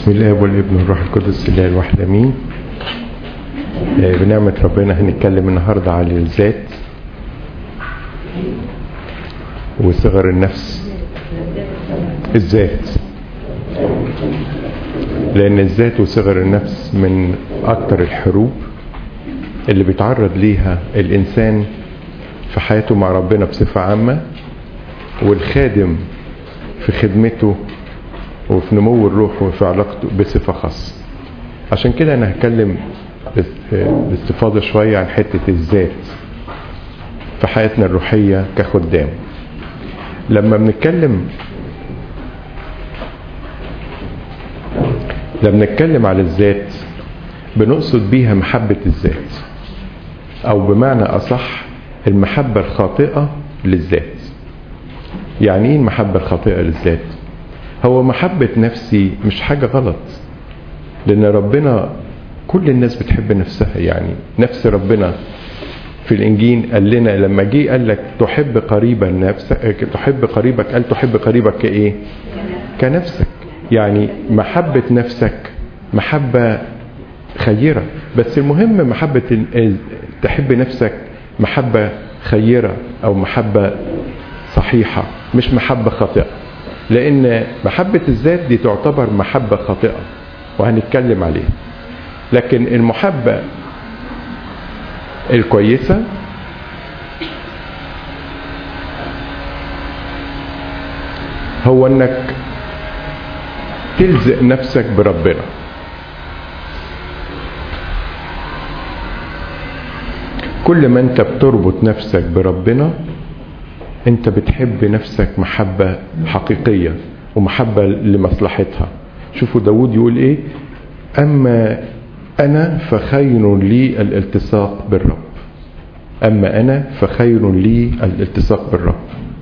بسم الله والابن والروح القدس الله الواحد امين آه، بنعمة ربنا هنتكلم النهاردة عن الذات وصغر النفس الذات لأن الذات وصغر النفس من أكتر الحروب اللي بيتعرض ليها الإنسان في حياته مع ربنا بصفة عامة والخادم في خدمته وفي نمو الروح وفي علاقته بصفة خاصة عشان كده أنا هتكلم باستفاضة شوية عن حتة الذات في حياتنا الروحية كخدام لما بنتكلم لما بنتكلم على الذات بنقصد بيها محبة الذات أو بمعنى أصح المحبة الخاطئة للذات يعني ايه المحبة الخاطئة للذات هو محبة نفسي مش حاجة غلط لأن ربنا كل الناس بتحب نفسها يعني نفس ربنا في الإنجيل قال لنا لما جه قال لك تحب قريبا نفسك تحب قريبك قال تحب قريبك كإيه؟ كنفسك يعني محبة نفسك محبة خيرة بس المهم محبة تحب نفسك محبة خيرة أو محبة صحيحة مش محبة خاطئة لأن محبة الذات دي تعتبر محبة خاطئة وهنتكلم عليها لكن المحبة الكويسة هو انك تلزق نفسك بربنا كل ما انت بتربط نفسك بربنا انت بتحب نفسك محبة حقيقية ومحبة لمصلحتها شوفوا داود يقول ايه اما انا فخير لي الالتصاق بالرب اما انا فخير لي الالتصاق بالرب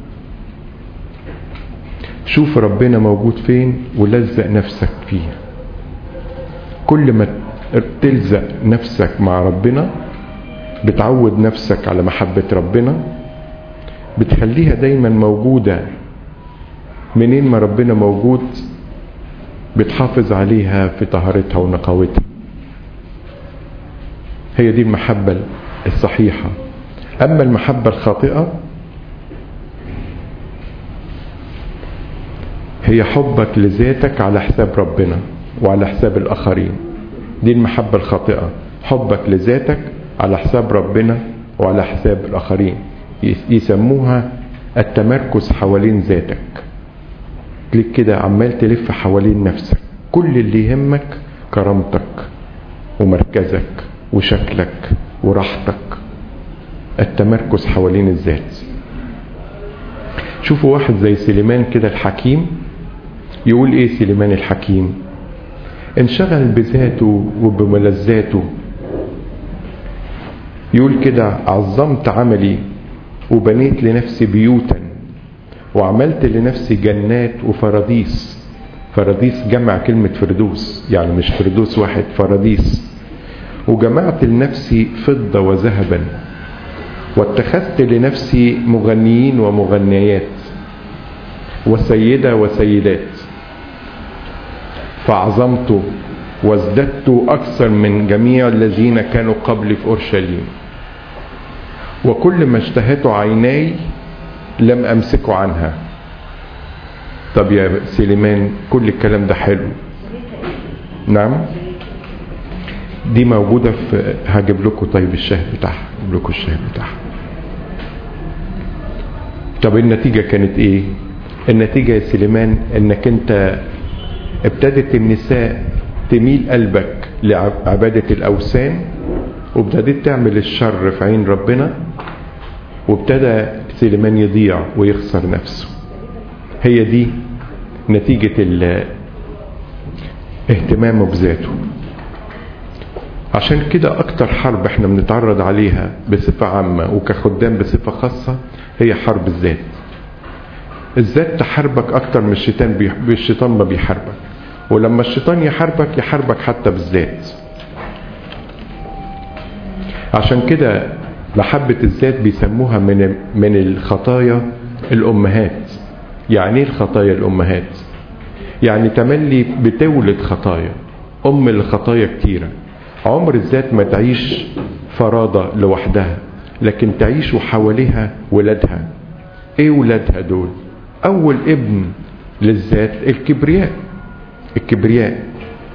شوف ربنا موجود فين ولزق نفسك فيه كل ما تلزق نفسك مع ربنا بتعود نفسك على محبة ربنا بتخليها دايما موجودة منين ما ربنا موجود بتحافظ عليها في طهارتها ونقاوتها هي دي المحبة الصحيحة أما المحبة الخاطئة هي حبك لذاتك على حساب ربنا وعلى حساب الآخرين دي المحبة الخاطئة حبك لذاتك على حساب ربنا وعلى حساب الآخرين يسموها التمركز حوالين ذاتك تليك كده عمال تلف حوالين نفسك كل اللي يهمك كرامتك ومركزك وشكلك وراحتك التمركز حوالين الذات شوفوا واحد زي سليمان كده الحكيم يقول ايه سليمان الحكيم انشغل بذاته وبملذاته يقول كده عظمت عملي وبنيت لنفسي بيوتا وعملت لنفسي جنات وفراديس فراديس جمع كلمة فردوس يعني مش فردوس واحد فراديس وجمعت لنفسي فضة وذهبا واتخذت لنفسي مغنيين ومغنيات وسيدة وسيدات فعظمت وازددت أكثر من جميع الذين كانوا قبلي في أورشليم وكل ما اشتهته عيناي لم أمسكه عنها طب يا سليمان كل الكلام ده حلو نعم دي موجودة في هجيب لكم طيب الشاهد بتاعها هجيب لكم الشاهد بتاعها طب النتيجة كانت ايه النتيجة يا سليمان انك انت ابتدت النساء تميل قلبك لعبادة الأوثان وابتديت تعمل الشر في عين ربنا وابتدى سليمان يضيع ويخسر نفسه هي دي نتيجة اهتمامه بذاته عشان كده أكتر حرب احنا بنتعرض عليها بصفة عامة وكخدام بصفة خاصة هي حرب الذات الذات تحاربك أكتر من الشيطان بي... الشيطان ما بيحاربك ولما الشيطان يحاربك يحاربك حتى بالذات عشان كده محبة الذات بيسموها من من الخطايا الأمهات يعني ايه الخطايا الأمهات يعني تملي بتولد خطايا ام الخطايا كتيره عمر الذات ما تعيش فرادة لوحدها لكن تعيش وحواليها ولادها ايه ولادها دول اول ابن للذات الكبرياء الكبرياء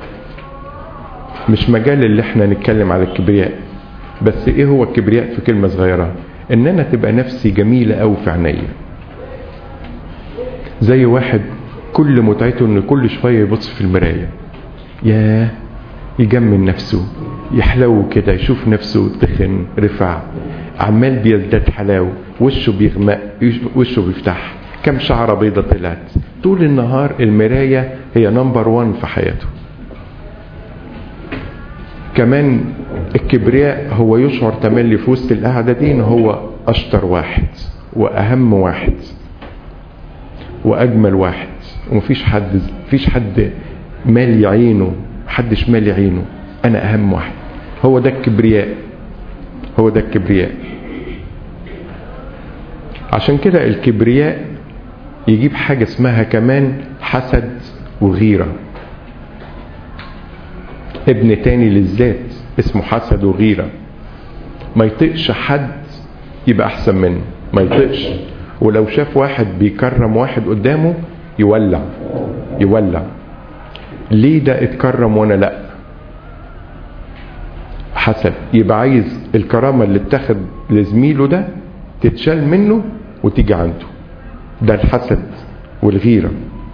مش مجال اللي احنا نتكلم على الكبرياء بس ايه هو الكبرياء في كلمة صغيرة ان انا تبقى نفسي جميلة او في عينيا زي واحد كل متعته ان كل شوية يبص في المراية ياه يجمل نفسه يحلو كده يشوف نفسه تخن رفع عمال بيزداد حلاوة وشه بيغمق وشه بيفتح كم شعرة بيضة طلعت طول النهار المراية هي نمبر وان في حياته كمان الكبرياء هو يشعر تملي في وسط القعدة دي ان هو اشطر واحد واهم واحد واجمل واحد ومفيش حد مفيش حد مالي عينه محدش مالي عينه انا اهم واحد هو ده الكبرياء هو ده الكبرياء عشان كده الكبرياء يجيب حاجة اسمها كمان حسد وغيرة ابن تاني للذات اسمه حسد وغيرة ما يطقش حد يبقى احسن منه ما يطقش ولو شاف واحد بيكرم واحد قدامه يولع يولع ليه ده اتكرم وانا لا حسد يبقى عايز الكرامة اللي اتخذ لزميله ده تتشال منه وتيجي عنده ده الحسد والغيرة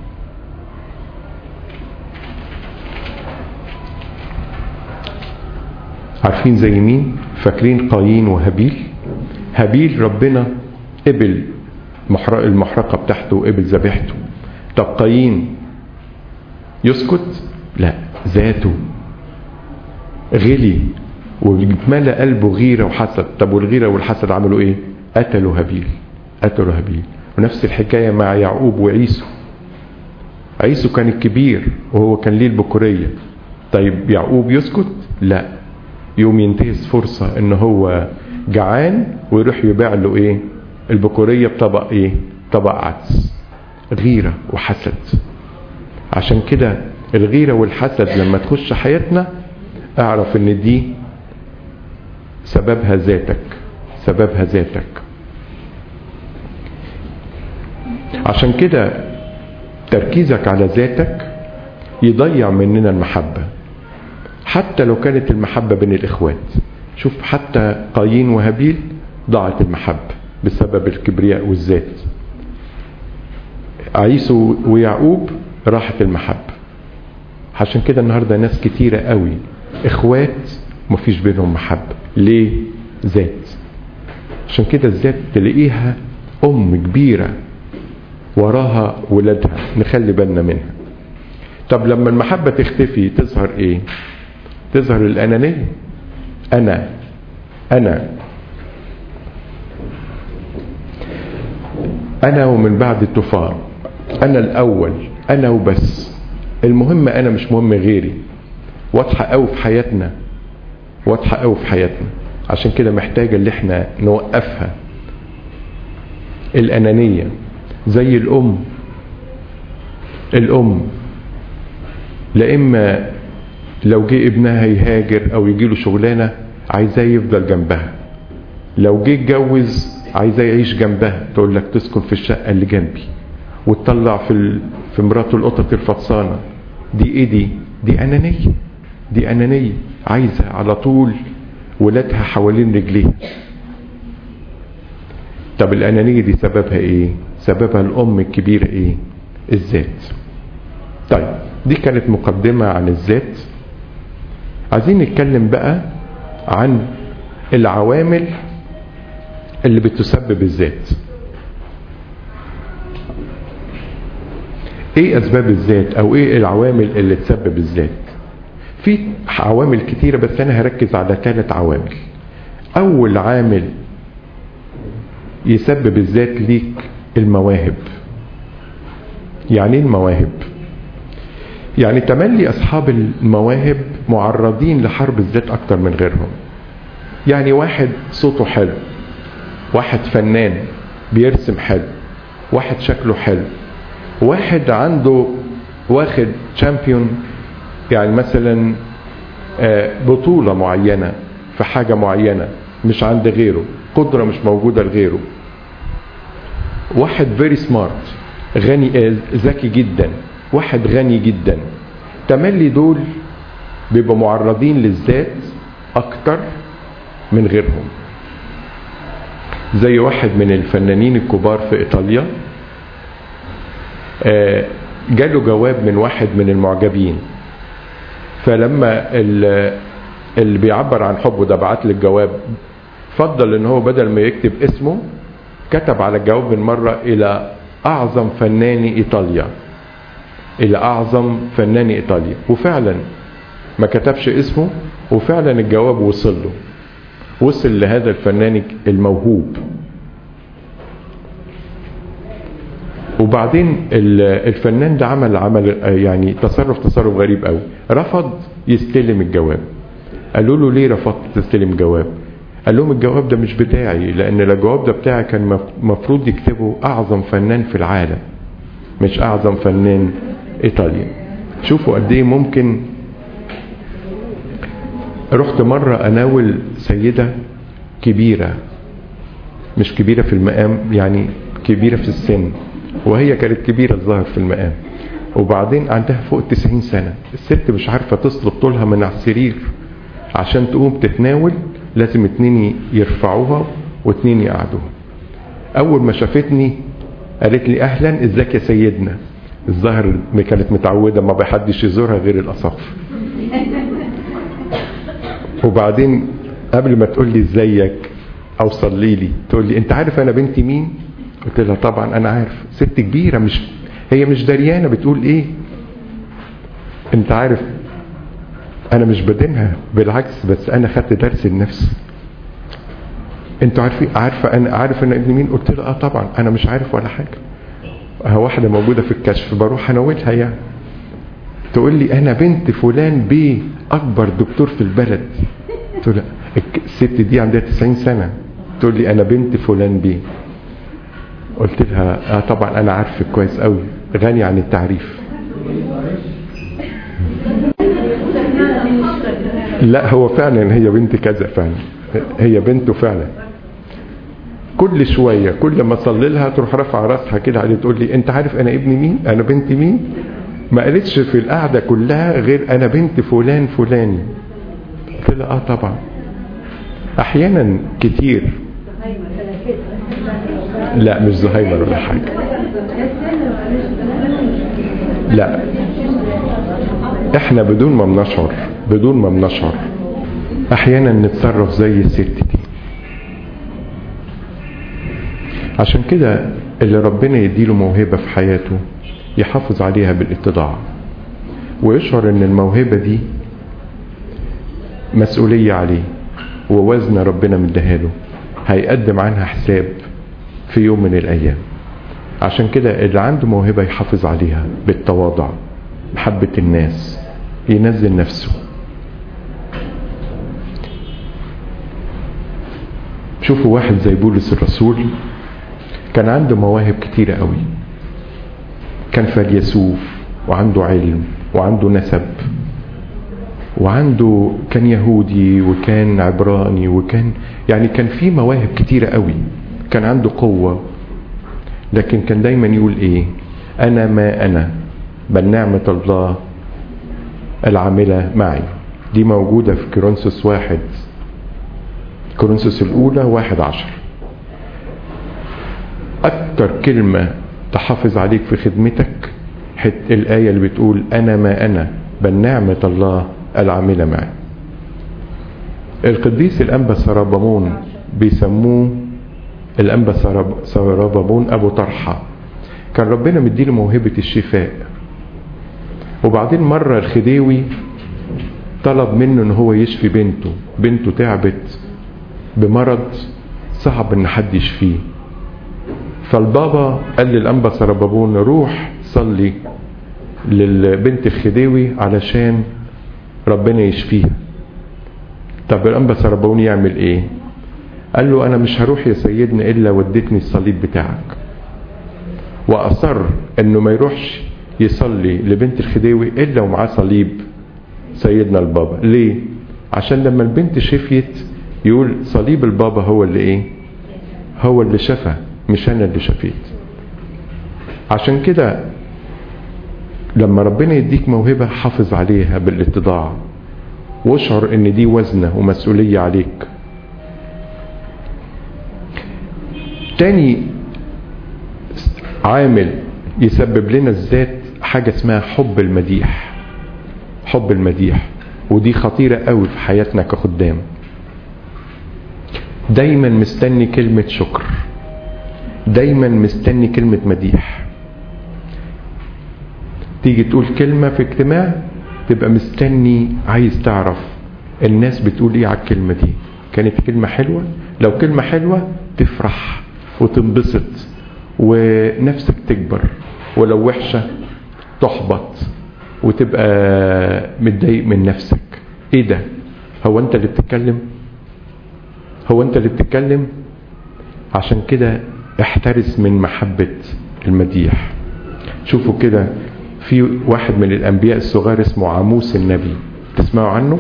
عارفين زي مين فاكرين قايين وهابيل هابيل ربنا قبل المحرقة بتاعته وقبل ذبيحته طب قايين يسكت لا ذاته غلي وملى قلبه غيرة وحسد طب والغيرة والحسد عملوا ايه قتلوا هابيل قتلوا هابيل ونفس الحكاية مع يعقوب وعيسو عيسو كان الكبير وهو كان ليه البكورية طيب يعقوب يسكت لا يوم ينتهز فرصة ان هو جعان ويروح يبيع له ايه البكورية بطبق ايه طبق عدس غيرة وحسد عشان كده الغيرة والحسد لما تخش حياتنا اعرف ان دي سببها ذاتك سببها ذاتك عشان كده تركيزك على ذاتك يضيع مننا المحبة حتى لو كانت المحبة بين الإخوات شوف حتى قايين وهابيل ضاعت المحبة بسبب الكبرياء والذات عيسو ويعقوب راحت المحبة عشان كده النهاردة ناس كتيرة قوي اخوات مفيش بينهم محبة ليه ذات عشان كده الذات تلاقيها ام كبيرة وراها ولادها نخلي بالنا منها طب لما المحبة تختفي تظهر ايه تظهر الانانية انا انا انا ومن بعد الطوفان انا الاول انا وبس المهم انا مش مهم غيري واضحة قوي في حياتنا واضحة قوي في حياتنا عشان كده محتاجة اللي احنا نوقفها الانانية زي الام الام لا اما لو جه ابنها يهاجر او يجي له شغلانه عايزاه يفضل جنبها لو جه اتجوز عايزاه يعيش جنبها تقول لك تسكن في الشقه اللي جنبي وتطلع في ال... في مراته القطط الفطسانه دي ايه دي دي انانيه دي انانيه عايزه على طول ولادها حوالين رجليها طب الانانيه دي سببها ايه سببها الام الكبيره ايه الذات طيب دي كانت مقدمه عن الذات عايزين نتكلم بقى عن العوامل اللي بتسبب الذات ايه اسباب الذات او ايه العوامل اللي تسبب الذات في عوامل كتيرة بس انا هركز على ثلاث عوامل اول عامل يسبب الذات ليك المواهب يعني ايه المواهب يعني تملي اصحاب المواهب معرضين لحرب الذات اكتر من غيرهم يعني واحد صوته حلو واحد فنان بيرسم حلو واحد شكله حلو واحد عنده واخد تشامبيون يعني مثلا بطولة معينة في حاجة معينة مش عند غيره قدرة مش موجودة لغيره واحد فيري سمارت غني ذكي جدا واحد غني جدا تملي دول بيبقوا معرضين للذات اكتر من غيرهم زي واحد من الفنانين الكبار في ايطاليا جاله جواب من واحد من المعجبين فلما اللي بيعبر عن حبه ده بعت لي الجواب فضل ان هو بدل ما يكتب اسمه كتب على الجواب من مرة الى اعظم فناني ايطاليا الى اعظم فناني ايطاليا وفعلا ما كتبش اسمه وفعلا الجواب وصل له وصل لهذا الفنان الموهوب وبعدين الفنان ده عمل عمل يعني تصرف تصرف غريب قوي رفض يستلم الجواب قالوا له ليه رفضت تستلم الجواب قال لهم الجواب ده مش بتاعي لان الجواب ده بتاعي كان مفروض يكتبه اعظم فنان في العالم مش اعظم فنان ايطاليا شوفوا قد ايه ممكن رحت مرة اناول سيدة كبيرة مش كبيرة في المقام يعني كبيرة في السن وهي كانت كبيرة الظاهر في المقام وبعدين عندها فوق التسعين سنة الست مش عارفة تصلب طولها من على السرير عشان تقوم تتناول لازم اتنين يرفعوها واتنين يقعدوها اول ما شافتني قالت لي اهلا ازيك يا سيدنا الظاهر كانت متعودة ما بحدش يزورها غير الاصف وبعدين قبل ما تقول لي ازيك او صلي لي تقول لي انت عارف انا بنتي مين قلت لها طبعا انا عارف ست كبيره مش هي مش دريانه بتقول ايه انت عارف انا مش بدينها بالعكس بس انا خدت درس لنفسي انتوا عارفين عارفه انا عارف ان ابن مين قلت لها اه طبعا انا مش عارف ولا حاجه واحده موجوده في الكشف بروح اناولها يعني تقول لي انا بنت فلان بيه اكبر دكتور في البلد تقول لها الست دي عندها 90 سنه تقول لي انا بنت فلان بيه قلت لها اه طبعا انا عارفك كويس قوي غني عن التعريف لا هو فعلا هي بنت كذا فعلا هي بنته فعلا كل شويه كل ما اصلي لها تروح رافعه راسها كده عليه تقول لي انت عارف انا ابن مين انا بنت مين ما قالتش في القعده كلها غير انا بنت فلان فلاني قلت لها اه طبعا احيانا كتير لا مش زهايمر ولا حاجه لا احنا بدون ما بنشعر بدون ما بنشعر احيانا نتصرف زي الست دي عشان كده اللي ربنا يديله موهبة في حياته يحافظ عليها بالاتضاع ويشعر ان الموهبة دي مسؤولية عليه ووزن ربنا مديهاله هيقدم عنها حساب في يوم من الايام عشان كده اللي عنده موهبة يحافظ عليها بالتواضع محبة الناس ينزل نفسه شوفوا واحد زي بولس الرسول كان عنده مواهب كتيرة قوي كان فيلسوف وعنده علم وعنده نسب وعنده كان يهودي وكان عبراني وكان يعني كان في مواهب كتيرة قوي كان عنده قوة لكن كان دايما يقول ايه انا ما انا بل نعمة الله العاملة معي دي موجودة في كورنثوس واحد كورنثوس الأولى واحد عشر أكتر كلمة تحافظ عليك في خدمتك حت الآية اللي بتقول أنا ما أنا بل نعمة الله العاملة معي القديس الأنبا سرابمون بيسموه الأنبا سرابمون أبو طرحة كان ربنا مديله موهبة الشفاء وبعدين مرة الخديوي طلب منه ان هو يشفي بنته بنته تعبت بمرض صعب ان حد يشفيه فالبابا قال للانبا سربابون روح صلي للبنت الخديوي علشان ربنا يشفيها طب الانبا سربابون يعمل ايه قال له انا مش هروح يا سيدنا الا وديتني الصليب بتاعك واصر انه ما يروحش يصلي لبنت الخديوي الا ومعاه صليب سيدنا البابا ليه عشان لما البنت شفيت يقول صليب البابا هو اللي ايه هو اللي شفى مش انا اللي شفيت عشان كده لما ربنا يديك موهبة حافظ عليها بالاتضاع واشعر ان دي وزنة ومسؤولية عليك تاني عامل يسبب لنا الذات حاجة اسمها حب المديح حب المديح ودي خطيرة قوي في حياتنا كخدام دايما مستني كلمة شكر دايما مستني كلمة مديح تيجي تقول كلمة في اجتماع تبقى مستني عايز تعرف الناس بتقول ايه على الكلمة دي كانت كلمة حلوة لو كلمة حلوة تفرح وتنبسط ونفسك تكبر ولو وحشة تحبط وتبقى متضايق من نفسك ايه ده هو انت اللي بتتكلم هو انت اللي بتتكلم عشان كده احترس من محبة المديح شوفوا كده في واحد من الانبياء الصغار اسمه عاموس النبي تسمعوا عنه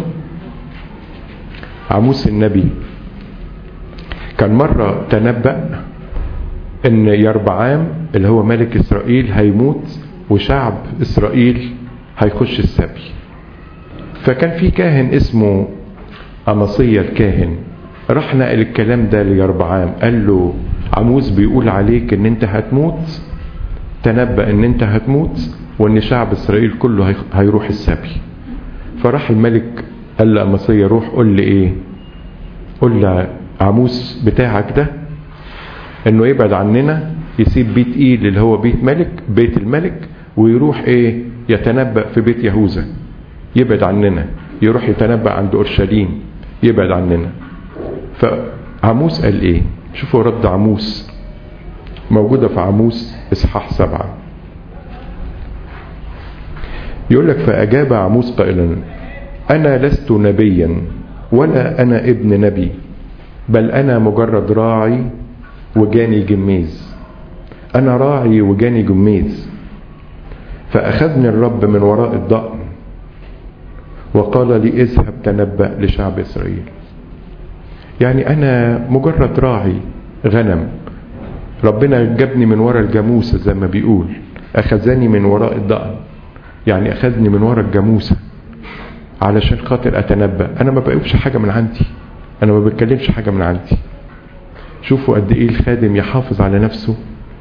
عاموس النبي كان مرة تنبأ ان يربعام اللي هو ملك اسرائيل هيموت وشعب اسرائيل هيخش السبي فكان في كاهن اسمه أمصية الكاهن راح نقل الكلام ده ليربعام قال له عموس بيقول عليك ان انت هتموت تنبأ ان انت هتموت وان شعب اسرائيل كله هيروح السبي فراح الملك قال لأمصية روح قول لي ايه قول عموس بتاعك ده انه يبعد عننا يسيب بيت ايل اللي هو بيت ملك بيت الملك ويروح ايه يتنبأ في بيت يهوذا يبعد عننا يروح يتنبأ عند اورشليم يبعد عننا فعموس قال ايه شوفوا رد عموس موجودة في عموس اصحاح سبعة يقول لك فأجاب عموس قائلا أنا لست نبيا ولا أنا ابن نبي بل أنا مجرد راعي وجاني جميز أنا راعي وجاني جميز فأخذني الرب من وراء الضأن وقال لي اذهب تنبأ لشعب إسرائيل يعني أنا مجرد راعي غنم ربنا جابني من وراء الجاموسة زي ما بيقول أخذني من وراء الضأن يعني أخذني من وراء الجاموسة علشان خاطر أتنبأ أنا ما بقولش حاجة من عندي أنا ما بتكلمش حاجة من عندي شوفوا قد إيه الخادم يحافظ على نفسه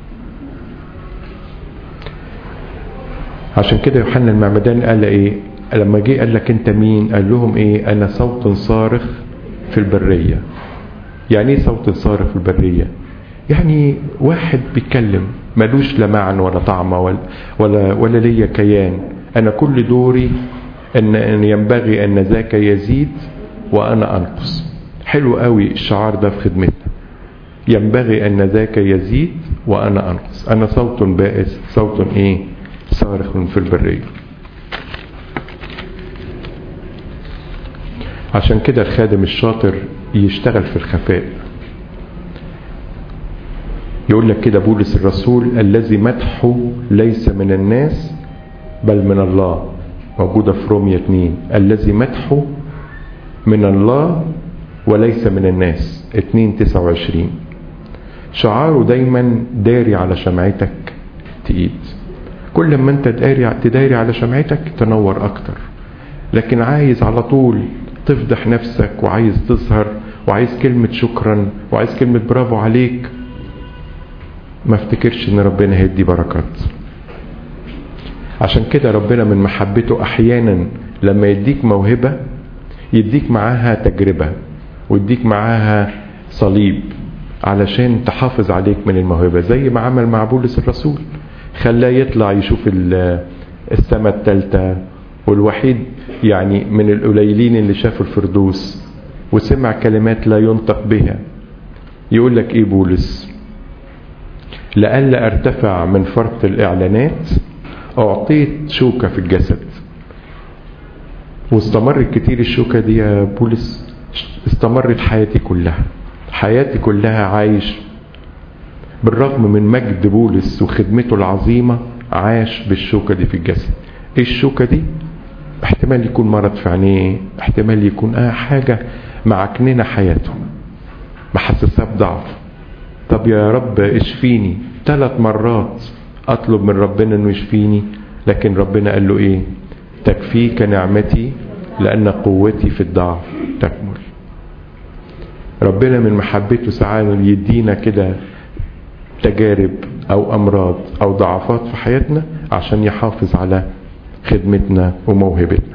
عشان كده يوحنا المعمدان قال ايه لما جه قال لك انت مين قال لهم ايه انا صوت صارخ في البرية يعني ايه صوت صارخ في البرية يعني واحد بيتكلم ملوش لا معنى ولا طعم ولا ولا, ولا ليا كيان انا كل دوري ان, إن ينبغي ان ذاك يزيد وانا انقص حلو قوي الشعار ده في خدمتنا ينبغي ان ذاك يزيد وانا انقص انا صوت بائس صوت ايه صارخ في البرية عشان كده الخادم الشاطر يشتغل في الخفاء يقول لك كده بولس الرسول الذي مدحه ليس من الناس بل من الله موجودة في رومية 2 الذي مدحه من الله وليس من الناس 2 29 شعاره دايما داري على شمعتك تقيد كل ما انت تداري تداري على شمعتك تنور اكتر لكن عايز على طول تفضح نفسك وعايز تظهر وعايز كلمة شكرا وعايز كلمة برافو عليك ما افتكرش ان ربنا هيدي بركات عشان كده ربنا من محبته احيانا لما يديك موهبة يديك معاها تجربة ويديك معاها صليب علشان تحافظ عليك من الموهبة زي ما عمل مع بولس الرسول خلاه يطلع يشوف السماء الثالثة والوحيد يعني من القليلين اللي شافوا الفردوس وسمع كلمات لا ينطق بها يقول لك ايه بولس لألا ارتفع من فرط الإعلانات أعطيت شوكة في الجسد واستمرت كتير الشوكة دي يا بولس استمرت حياتي كلها حياتي كلها عايش بالرغم من مجد بولس وخدمته العظيمة عاش بالشوكة دي في الجسد ايه الشوكة دي احتمال يكون مرض في عينيه احتمال يكون اه حاجة معكننة حياته محسسها بضعف طب يا رب اشفيني ثلاث مرات اطلب من ربنا انه يشفيني لكن ربنا قال له ايه تكفيك نعمتي لان قوتي في الضعف تكمل ربنا من محبته ساعات يدينا كده تجارب او امراض او ضعفات في حياتنا عشان يحافظ على خدمتنا وموهبتنا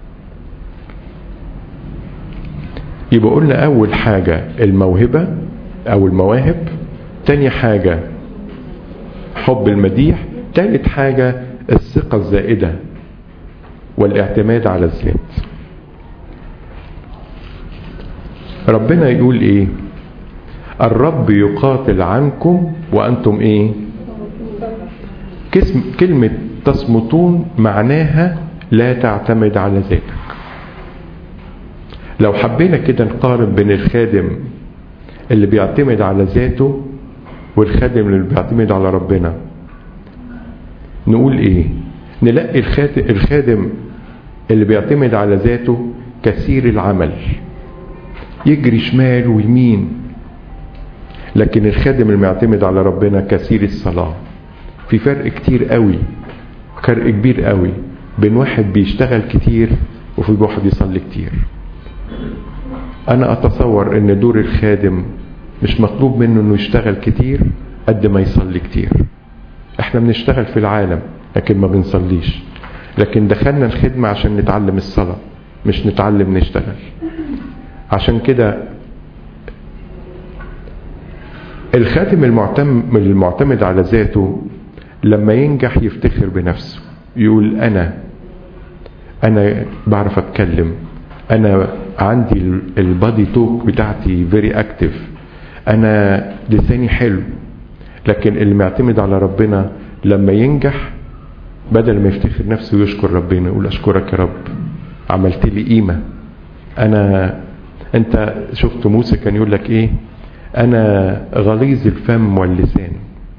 يبقى قلنا اول حاجة الموهبة او المواهب تاني حاجة حب المديح تالت حاجة الثقة الزائدة والاعتماد على الذات ربنا يقول ايه الرب يقاتل عنكم وانتم ايه كسم كلمة تصمتون معناها لا تعتمد على ذاتك لو حبينا كده نقارن بين الخادم اللي بيعتمد على ذاته والخادم اللي بيعتمد على ربنا نقول ايه نلاقي الخادم اللي بيعتمد على ذاته كثير العمل يجري شمال ويمين لكن الخادم اللي معتمد على ربنا كثير الصلاة في فرق كتير قوي فرق كبير قوي بين واحد بيشتغل كتير وفي واحد يصلي كتير انا اتصور ان دور الخادم مش مطلوب منه انه يشتغل كتير قد ما يصلي كتير احنا بنشتغل في العالم لكن ما بنصليش لكن دخلنا الخدمة عشان نتعلم الصلاة مش نتعلم نشتغل عشان كده الخادم المعتمد, المعتمد على ذاته لما ينجح يفتخر بنفسه يقول انا انا بعرف اتكلم انا عندي البادي توك بتاعتي فيري اكتف انا لساني حلو لكن اللي معتمد على ربنا لما ينجح بدل ما يفتخر نفسه يشكر ربنا يقول اشكرك يا رب عملت لي قيمه انا انت شفت موسى كان يقول لك ايه انا غليظ الفم واللسان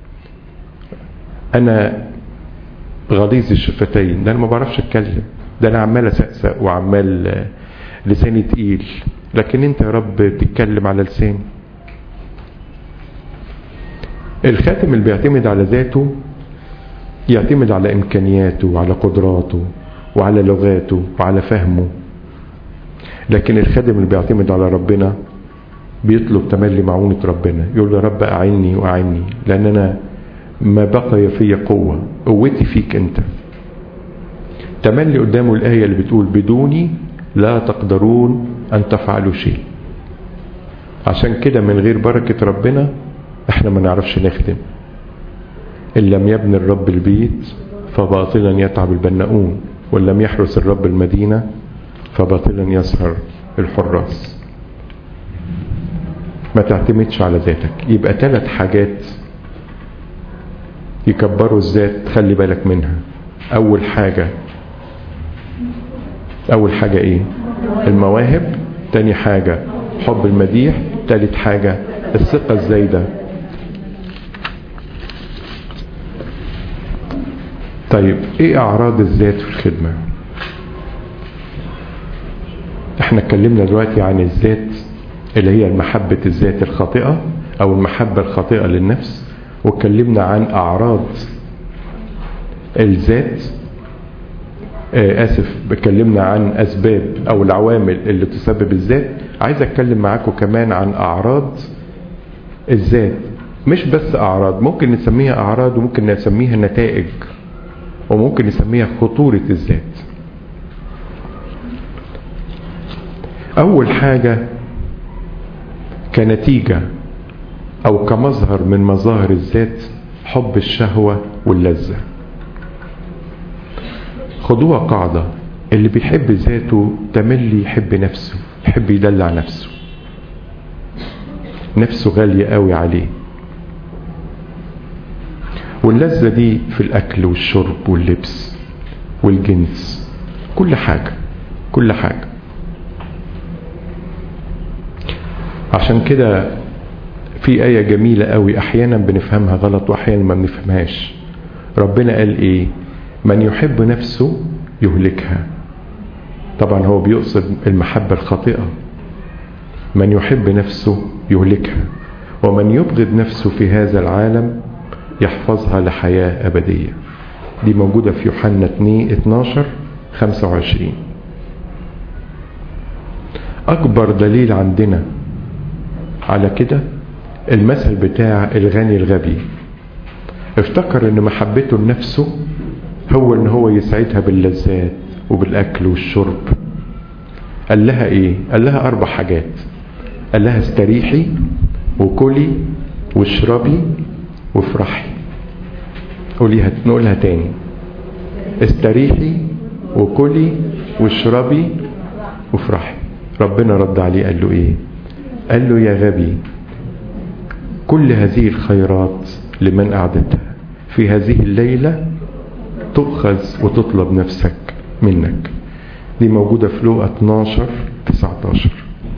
انا غليظ الشفتين ده انا ما بعرفش اتكلم ده انا عمال اسقسق وعمال لساني تقيل لكن انت يا رب تتكلم على لساني الخاتم اللي بيعتمد على ذاته يعتمد على امكانياته وعلى قدراته وعلى لغاته وعلى فهمه لكن الخادم اللي بيعتمد على ربنا بيطلب تملي معونة ربنا يقول يا رب أعني وأعني لأن أنا ما بقي في قوة قوتي فيك أنت تملي قدامه الآية اللي بتقول بدوني لا تقدرون أن تفعلوا شيء عشان كده من غير بركة ربنا احنا ما نعرفش نخدم إن لم يبني الرب البيت فباطلا يتعب البناؤون وإن لم يحرس الرب المدينة فباطلا يسهر الحراس ما تعتمدش على ذاتك يبقى ثلاث حاجات يكبروا الذات خلي بالك منها اول حاجة اول حاجة ايه المواهب تاني حاجة حب المديح تالت حاجة الثقة الزايدة طيب ايه اعراض الذات في الخدمة احنا اتكلمنا دلوقتي عن الذات اللي هي محبة الذات الخاطئة او المحبة الخاطئة للنفس واتكلمنا عن اعراض الذات آه اسف اتكلمنا عن اسباب او العوامل اللي تسبب الذات عايز اتكلم معاكم كمان عن اعراض الذات مش بس اعراض ممكن نسميها اعراض وممكن نسميها نتائج وممكن نسميها خطورة الذات اول حاجة كنتيجة او كمظهر من مظاهر الذات حب الشهوة واللذة خدوها قاعدة اللي بيحب ذاته تملي يحب نفسه يحب يدلع نفسه نفسه غالية قوي عليه واللذة دي في الأكل والشرب واللبس والجنس كل حاجة كل حاجة عشان كده في آية جميلة قوي أحيانا بنفهمها غلط وأحيانا ما بنفهمهاش ربنا قال ايه من يحب نفسه يهلكها طبعا هو بيقصد المحبة الخاطئة من يحب نفسه يهلكها ومن يبغض نفسه في هذا العالم يحفظها لحياة أبدية دي موجودة في يوحنا 2 12 25 أكبر دليل عندنا على كده المثل بتاع الغني الغبي افتكر ان محبته لنفسه هو ان هو يسعدها باللذات وبالاكل والشرب قال لها ايه قال لها اربع حاجات قال لها استريحي وكلي واشربي وافرحي قوليها نقولها تاني استريحي وكلي واشربي وافرحي ربنا رد عليه قال له ايه قال له يا غبي كل هذه الخيرات لمن أعدتها في هذه الليلة تؤخذ وتطلب نفسك منك دي موجودة في لوقا 12 19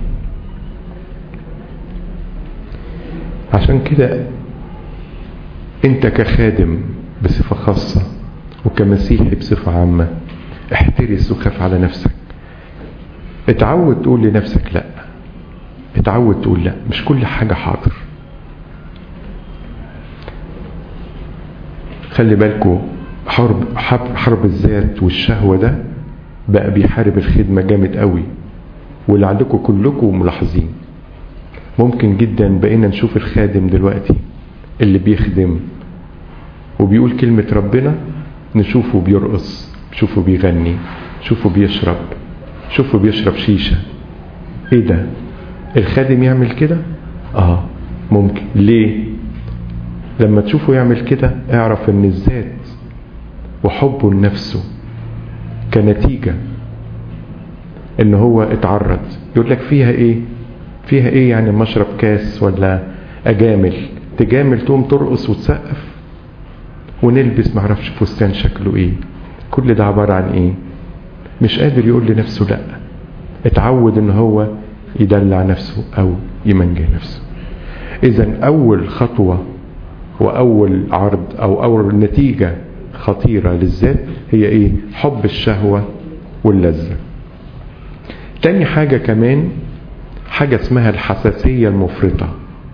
عشان كده انت كخادم بصفة خاصة وكمسيحي بصفة عامة احترس وخاف على نفسك اتعود تقول لنفسك لا اتعود تقول لا مش كل حاجة حاضر خلي بالكم حرب حرب, حرب الذات والشهوة ده بقى بيحارب الخدمة جامد قوي ولعلكم كلكم ملاحظين ممكن جدا بقينا نشوف الخادم دلوقتي اللي بيخدم وبيقول كلمة ربنا نشوفه بيرقص نشوفه بيغني نشوفه بيشرب نشوفه بيشرب شيشة ايه ده الخادم يعمل كده اه ممكن ليه لما تشوفه يعمل كده اعرف ان الذات وحبه لنفسه كنتيجة ان هو اتعرض يقول لك فيها ايه فيها ايه يعني مشرب كاس ولا اجامل تجامل تقوم ترقص وتسقف ونلبس معرفش فستان شكله ايه كل ده عبارة عن ايه مش قادر يقول لنفسه لا اتعود ان هو يدلع نفسه او يمنجه نفسه اذا اول خطوة واول عرض او اول نتيجة خطيرة للذات هي ايه حب الشهوة واللذة تاني حاجة كمان حاجة اسمها الحساسية المفرطة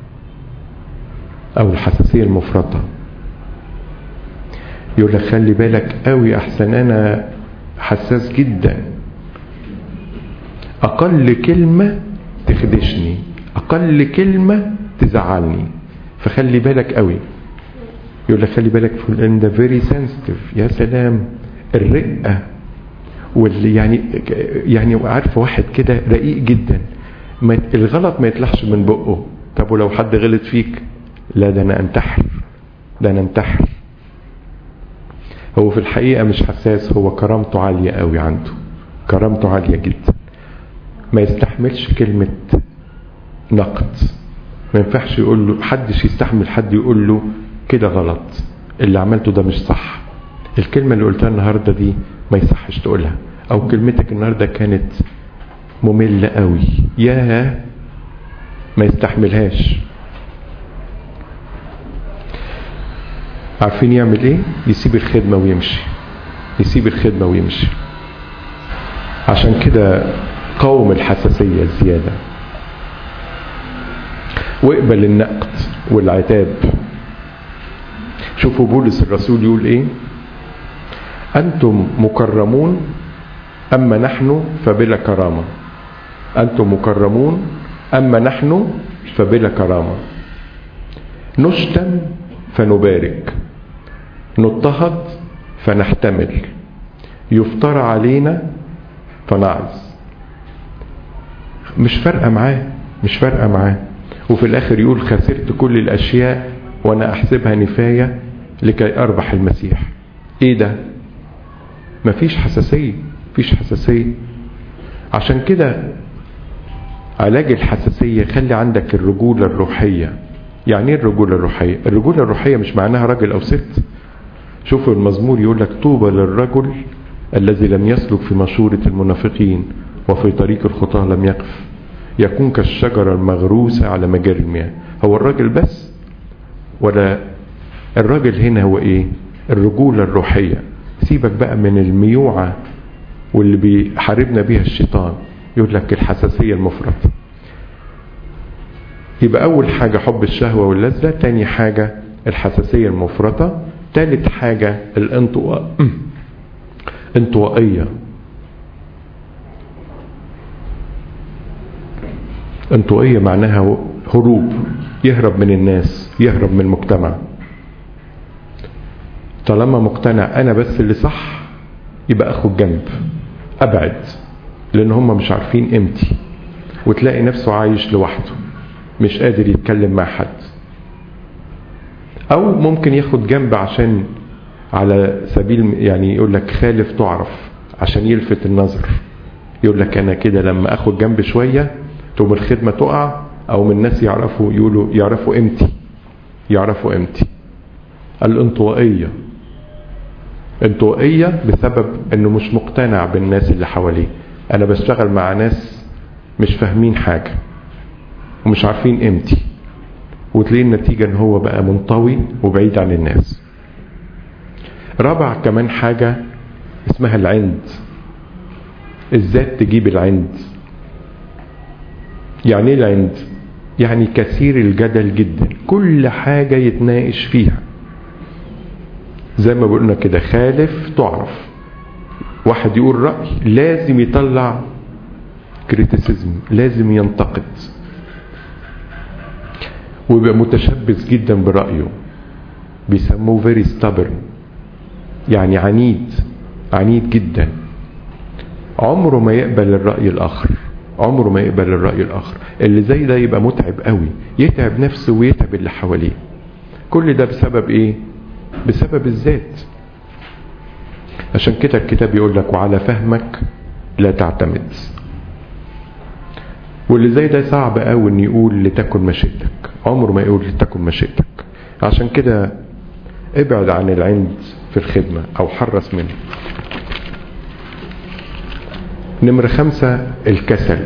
او الحساسية المفرطة يقول لك خلي بالك قوي احسن انا حساس جدا اقل كلمة تخدشني اقل كلمة تزعلني فخلي بالك قوي يقول لك خلي بالك ان ده فيري سنسيتيف يا سلام الرقه واللي يعني يعني عارفه واحد كده رقيق جدا ما الغلط ما يطلعش من بقه طب ولو حد غلط فيك لا ده انا انتحر ده انا انتحر هو في الحقيقه مش حساس هو كرامته عاليه قوي عنده كرامته عاليه جدا ما يستحملش كلمه نقد ما ينفعش يقول له حدش يستحمل حد يقول له كده غلط اللي عملته ده مش صح الكلمة اللي قلتها النهاردة دي ما يصحش تقولها او كلمتك النهاردة كانت مملة قوي يا ما يستحملهاش عارفين يعمل ايه يسيب الخدمة ويمشي يسيب الخدمة ويمشي عشان كده قوم الحساسية الزيادة واقبل النقد والعتاب شوفوا بولس الرسول يقول ايه انتم مكرمون اما نحن فبلا كرامه انتم مكرمون اما نحن فبلا كرامه نشتم فنبارك نضطهد فنحتمل يفترى علينا فنعظ مش فارقه معاه مش فارقه معاه وفي الاخر يقول خسرت كل الاشياء وانا احسبها نفاية لكي اربح المسيح ايه ده مفيش حساسية مفيش حساسية عشان كده علاج الحساسية خلي عندك الرجولة الروحية يعني ايه الرجولة الروحية الرجولة الروحية مش معناها راجل او ست شوفوا المزمور يقول لك طوبى للرجل الذي لم يسلك في مشورة المنافقين وفي طريق الخطاة لم يقف يكون كالشجرة المغروسة على مجاري المياه هو الراجل بس ولا الراجل هنا هو ايه الرجولة الروحية سيبك بقى من الميوعة واللي بيحاربنا بيها الشيطان يقول لك الحساسية المفرطة يبقى أول حاجة حب الشهوة واللذة تاني حاجة الحساسية المفرطة تالت حاجة الانطواء انطوائية انطوائية معناها هروب يهرب من الناس يهرب من المجتمع طالما مقتنع انا بس اللي صح يبقى اخد جنب ابعد لان هم مش عارفين قيمتي وتلاقي نفسه عايش لوحده مش قادر يتكلم مع حد او ممكن ياخد جنب عشان على سبيل يعني يقول لك خالف تعرف عشان يلفت النظر يقول لك انا كده لما اخد جنب شويه تقوم الخدمه تقع او من الناس يعرفوا يقولوا يعرفوا قيمتي يعرفوا قيمتي الانطوائيه انطوائيه بسبب انه مش مقتنع بالناس اللي حواليه انا بشتغل مع ناس مش فاهمين حاجه ومش عارفين قيمتي وتلاقي النتيجة ان هو بقى منطوي وبعيد عن الناس رابع كمان حاجة اسمها العند الذات تجيب العند يعني ايه العند يعني كثير الجدل جدا كل حاجة يتناقش فيها زي ما قلنا كده خالف تعرف واحد يقول رأي لازم يطلع كريتيسيزم لازم ينتقد ويبقى متشبث جدا برأيه بيسموه very stubborn يعني عنيد عنيد جدا عمره ما يقبل الرأي الآخر عمره ما يقبل الرأي الآخر اللي زي ده يبقى متعب قوي يتعب نفسه ويتعب اللي حواليه كل ده بسبب ايه بسبب الذات عشان كده الكتاب يقول لك وعلى فهمك لا تعتمد واللي زي ده صعب قوي ان يقول لتكن مشيئتك عمره ما يقول لتكن مشيئتك عشان كده ابعد عن العند في الخدمة او حرص منه نمرة خمسة الكسل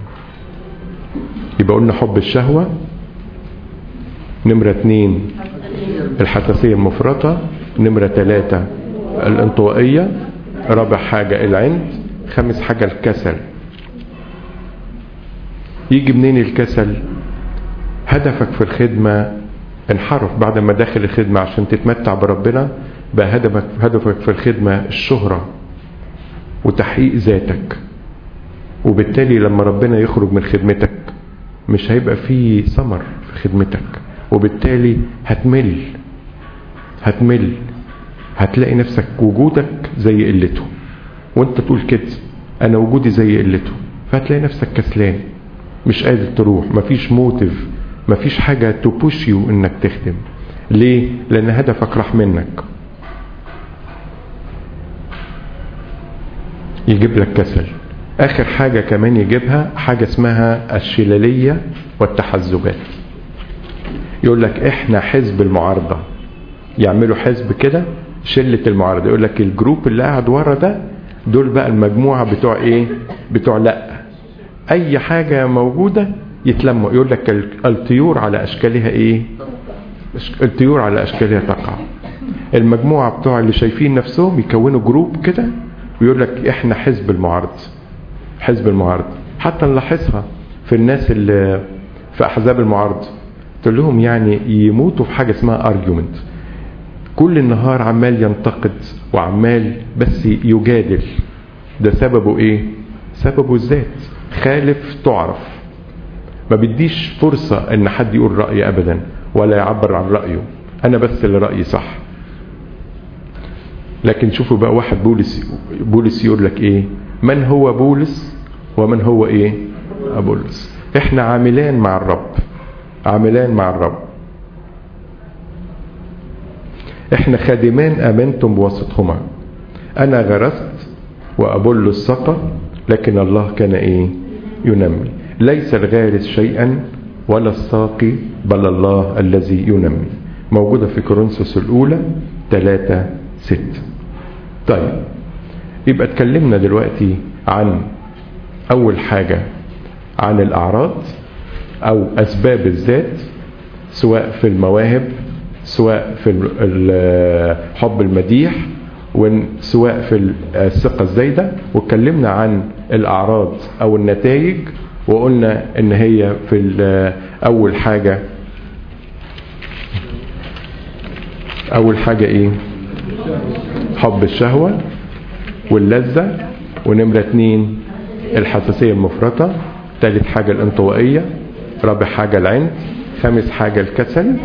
يبقى قلنا حب الشهوة نمرة اتنين الحساسية المفرطة نمرة ثلاثة الانطوائية رابع حاجة العند خامس حاجة الكسل يجي منين الكسل هدفك في الخدمة انحرف بعد ما داخل الخدمة عشان تتمتع بربنا بقى هدفك هدفك في الخدمة الشهرة وتحقيق ذاتك وبالتالي لما ربنا يخرج من خدمتك مش هيبقى فيه ثمر في خدمتك وبالتالي هتمل هتمل هتلاقي نفسك وجودك زي قلته وانت تقول كده انا وجودي زي قلته فهتلاقي نفسك كسلان مش قادر تروح مفيش موتيف مفيش حاجة تبوش يو انك تخدم ليه لان هدفك راح منك يجيب لك كسل اخر حاجة كمان يجيبها حاجة اسمها الشلالية والتحزبات يقول لك احنا حزب المعارضة يعملوا حزب كده شلة المعارضة يقول لك الجروب اللي قاعد ورا ده دول بقى المجموعة بتوع ايه بتوع لا اي حاجة موجودة يتلموا يقول لك الطيور على اشكالها ايه الطيور على اشكالها تقع المجموعة بتوع اللي شايفين نفسهم يكونوا جروب كده ويقول لك احنا حزب المعارض حزب المعارض حتى نلاحظها في الناس اللي في احزاب المعارضة تقول لهم يعني يموتوا في حاجة اسمها ارجيومنت كل النهار عمال ينتقد وعمال بس يجادل ده سببه ايه سببه الذات خالف تعرف ما بديش فرصة ان حد يقول رأي ابدا ولا يعبر عن رأيه انا بس اللي رأيي صح لكن شوفوا بقى واحد بولس بولس يقول لك ايه من هو بولس ومن هو ايه ابولس احنا عاملان مع الرب عاملان مع الرب احنا خادمان امنتم بواسطهما انا غرست وابولس سقى لكن الله كان ايه ينمي ليس الغارس شيئا ولا الساقي بل الله الذي ينمي موجودة في كورنثوس الأولى 3 6 طيب يبقى اتكلمنا دلوقتي عن أول حاجة عن الأعراض أو أسباب الذات سواء في المواهب سواء في ال- ال- حب المديح وسواء في الثقة الزايدة واتكلمنا عن الأعراض أو النتائج وقلنا إن هي في ال- أول حاجة أول حاجة إيه؟ حب الشهوة واللذة ونمرة اتنين الحساسية المفرطة تالت حاجة الانطوائية رابع حاجة العند خامس حاجة الكسل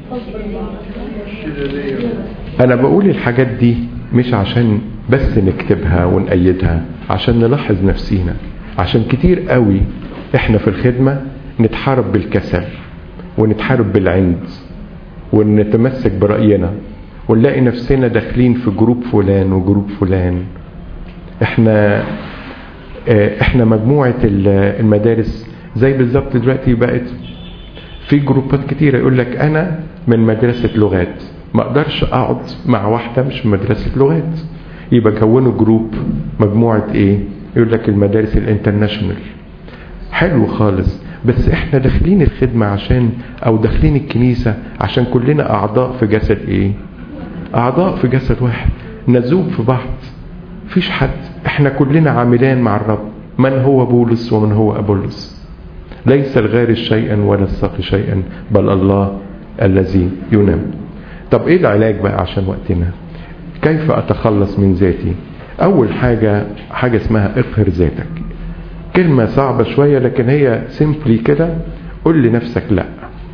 أنا بقول الحاجات دي مش عشان بس نكتبها ونأيدها عشان نلاحظ نفسينا عشان كتير قوي احنا في الخدمة نتحارب بالكسل ونتحارب بالعند ونتمسك برأينا ونلاقي نفسنا داخلين في جروب فلان وجروب فلان احنا اه، احنا مجموعة ال- المدارس زي بالظبط دلوقتي بقت في جروبات كتيرة يقول لك انا من مدرسة لغات ما اقدرش اقعد مع واحدة مش من مدرسة لغات يبقى كونوا جروب مجموعة ايه يقول لك المدارس الانترناشونال حلو خالص بس احنا داخلين الخدمة عشان او داخلين الكنيسة عشان كلنا اعضاء في جسد ايه اعضاء في جسد واحد نذوب في بعض فيش حد احنا كلنا عاملان مع الرب من هو بولس ومن هو ابولس ليس الغارس شيئا ولا الساقي شيئا بل الله الذي ينام طب ايه العلاج بقى عشان وقتنا كيف اتخلص من ذاتي اول حاجة حاجة اسمها اقهر ذاتك كلمة صعبة شوية لكن هي سيمبلي كده قول لنفسك لا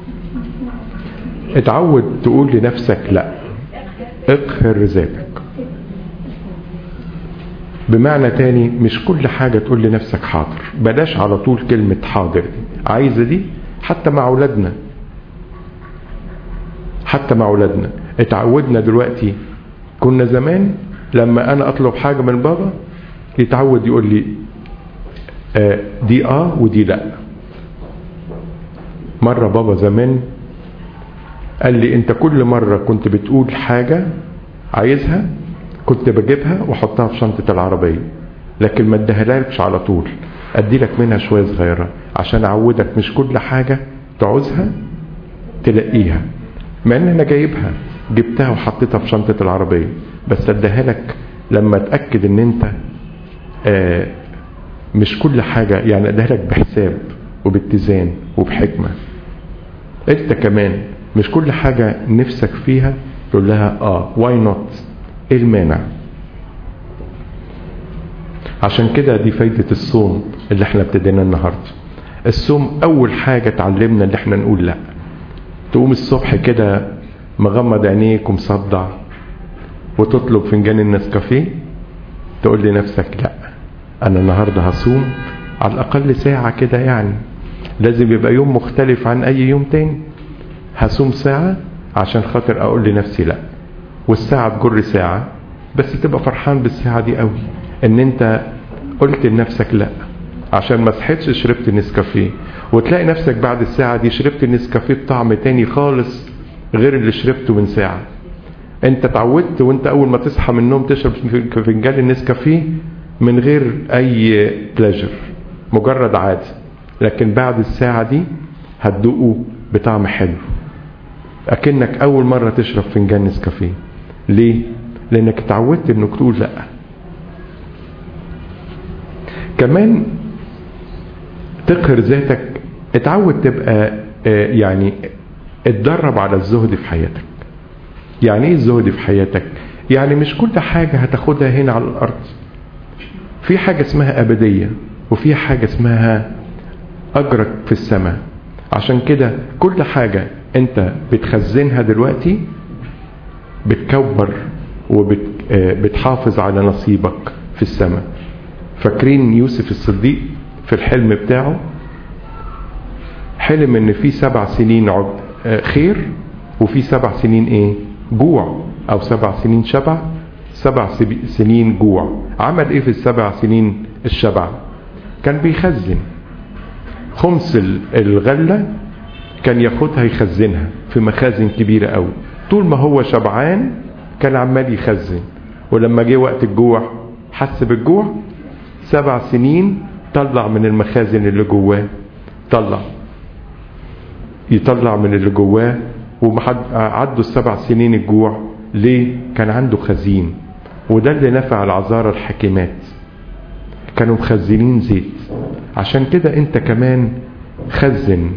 اتعود تقول لنفسك لا اقهر ذاتك بمعنى تاني مش كل حاجة تقول لنفسك حاضر بلاش على طول كلمة حاضر دي عايزة دي حتى مع أولادنا حتى مع أولادنا اتعودنا دلوقتي كنا زمان لما أنا أطلب حاجة من بابا يتعود يقول لي آه دي آه ودي لأ مرة بابا زمان قال لي انت كل مرة كنت بتقول حاجة عايزها كنت بجيبها واحطها في شنطة العربية لكن ما اديهالكش على طول ادي لك منها شوية صغيرة عشان اعودك مش كل حاجة تعوزها تلاقيها مع ان انا جايبها جبتها وحطيتها في شنطة العربية بس اديها لك لما اتأكد ان انت آه مش كل حاجة يعني اديها لك بحساب وباتزان وبحكمة انت كمان مش كل حاجة نفسك فيها تقول لها اه واي نوت ايه المانع عشان كده دي فايدة الصوم اللي احنا ابتدينا النهاردة الصوم اول حاجة اتعلمنا اللي احنا نقول لا تقوم الصبح كده مغمض عينيك ومصدع وتطلب فنجان النسكافيه تقول لنفسك لا انا النهاردة هصوم على الاقل ساعة كده يعني لازم يبقى يوم مختلف عن اي يوم تاني هصوم ساعة عشان خاطر اقول لنفسي لا والساعة تجر ساعة بس تبقى فرحان بالساعة دي قوي ان انت قلت لنفسك لا عشان ما صحيتش شربت نسكافيه وتلاقي نفسك بعد الساعة دي شربت النسكافيه بطعم تاني خالص غير اللي شربته من ساعة انت اتعودت وانت اول ما تصحى من النوم تشرب فنجان النسكافيه من غير اي بلاجر مجرد عادي لكن بعد الساعة دي هتدوقه بطعم حلو اكنك اول مرة تشرب فنجان نسكافيه ليه لانك اتعودت انك تقول لا كمان تقهر ذاتك اتعود تبقى اه يعني اتدرب على الزهد في حياتك يعني ايه الزهد في حياتك يعني مش كل حاجة هتاخدها هنا على الارض في حاجة اسمها ابدية وفي حاجة اسمها اجرك في السماء عشان كده كل حاجة انت بتخزنها دلوقتي بتكبر وبتحافظ على نصيبك في السماء فاكرين يوسف الصديق في الحلم بتاعه حلم ان في سبع سنين عد خير وفي سبع سنين ايه جوع او سبع سنين شبع سبع سنين جوع عمل ايه في السبع سنين الشبع كان بيخزن خمس الغلة كان ياخدها يخزنها في مخازن كبيرة قوي طول ما هو شبعان كان عمال يخزن ولما جه وقت الجوع حس بالجوع سبع سنين طلع من المخازن اللي جواه طلع يطلع من اللي جواه وعدوا السبع سنين الجوع ليه كان عنده خزين وده اللي نفع العذارى الحكيمات كانوا مخزنين زيت عشان كده انت كمان خزن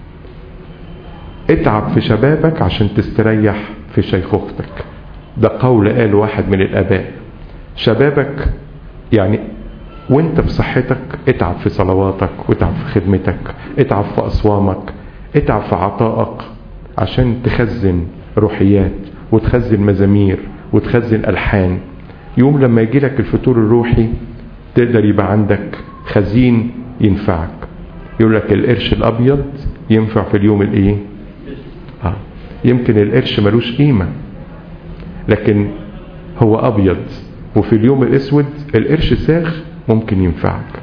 اتعب في شبابك عشان تستريح في شيخوختك ده قول قال واحد من الاباء شبابك يعني وانت في صحتك اتعب في صلواتك واتعب في خدمتك اتعب في اصوامك اتعب في عطائك عشان تخزن روحيات وتخزن مزامير وتخزن الحان يوم لما يجي لك الفتور الروحي تقدر يبقى عندك خزين ينفعك يقول لك القرش الابيض ينفع في اليوم الايه آه. يمكن القرش ملوش قيمه لكن هو ابيض وفي اليوم الاسود القرش ساخ ممكن ينفعك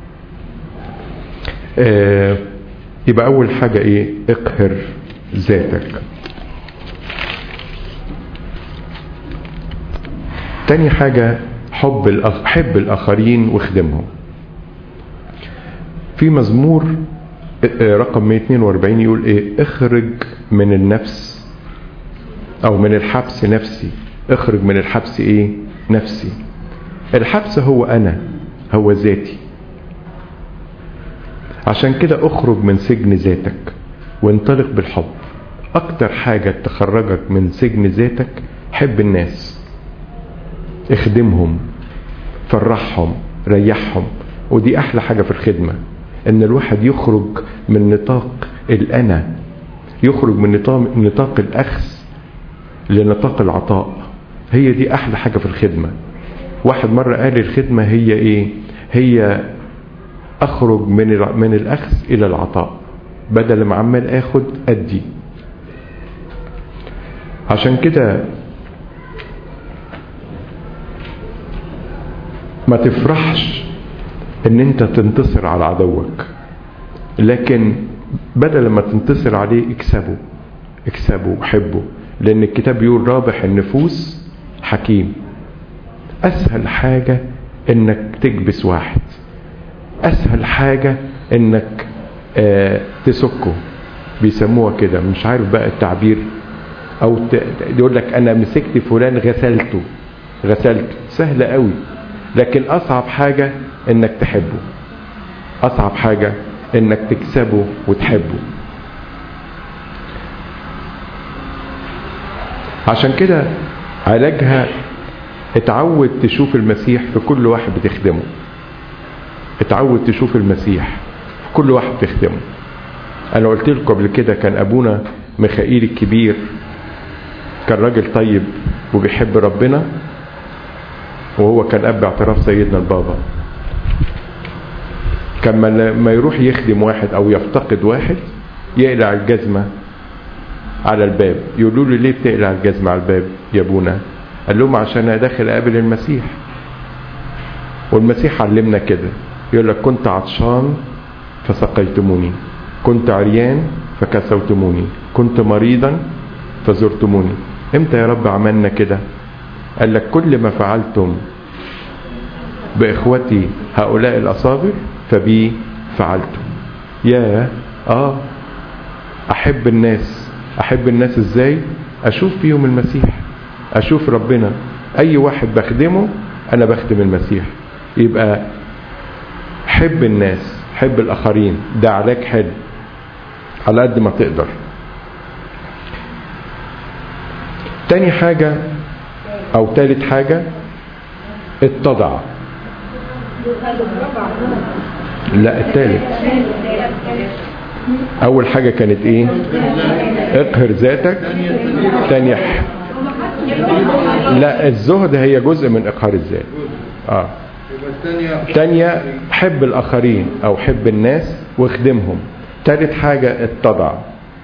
آه يبقى اول حاجه ايه اقهر ذاتك تاني حاجة حب الأخ... حب الآخرين واخدمهم في مزمور رقم 142 يقول ايه اخرج من النفس او من الحبس نفسي اخرج من الحبس ايه نفسي الحبس هو انا هو ذاتي عشان كده اخرج من سجن ذاتك وانطلق بالحب اكتر حاجة تخرجك من سجن ذاتك حب الناس اخدمهم فرحهم ريحهم ودي احلى حاجة في الخدمة ان الواحد يخرج من نطاق الانا يخرج من نطاق, نطاق الاخذ لنطاق العطاء هي دي احلى حاجة في الخدمة واحد مرة قال الخدمة هي ايه هي اخرج من من الاخذ الى العطاء بدل ما عمال اخد ادي عشان كده ما تفرحش ان انت تنتصر على عدوك لكن بدل ما تنتصر عليه اكسبه اكسبه وحبه لان الكتاب بيقول رابح النفوس حكيم اسهل حاجة انك تكبس واحد اسهل حاجة انك آه تسكه بيسموها كده مش عارف بقى التعبير او يقول لك انا مسكت فلان غسلته غسلته سهلة قوي لكن اصعب حاجة انك تحبه اصعب حاجة انك تكسبه وتحبه عشان كده علاجها اتعود تشوف المسيح في كل واحد بتخدمه اتعود تشوف المسيح في كل واحد بتخدمه انا قلت لكم قبل كده كان ابونا ميخائيل الكبير كان راجل طيب وبيحب ربنا وهو كان اب اعتراف سيدنا البابا كان لما يروح يخدم واحد او يفتقد واحد يقلع الجزمه على الباب يقولوا له ليه بتقلع الجزمه على الباب يا ابونا قال لهم عشان انا داخل اقابل المسيح والمسيح علمنا كده يقول لك كنت عطشان فسقيتموني كنت عريان فكسوتموني كنت مريضا فزرتموني امتى يا رب عملنا كده قال لك كل ما فعلتم باخوتي هؤلاء الاصابر فبي فعلتم يا اه احب الناس احب الناس ازاي اشوف فيهم المسيح اشوف ربنا اي واحد بخدمه انا بخدم المسيح يبقى حب الناس حب الاخرين ده علاج حلو على قد ما تقدر تاني حاجة او تالت حاجة اتضع لا التالت اول حاجة كانت ايه اقهر ذاتك تاني ح... لا الزهد هي جزء من اقهار الذات اه تانية حب الاخرين او حب الناس واخدمهم تالت حاجة اتضع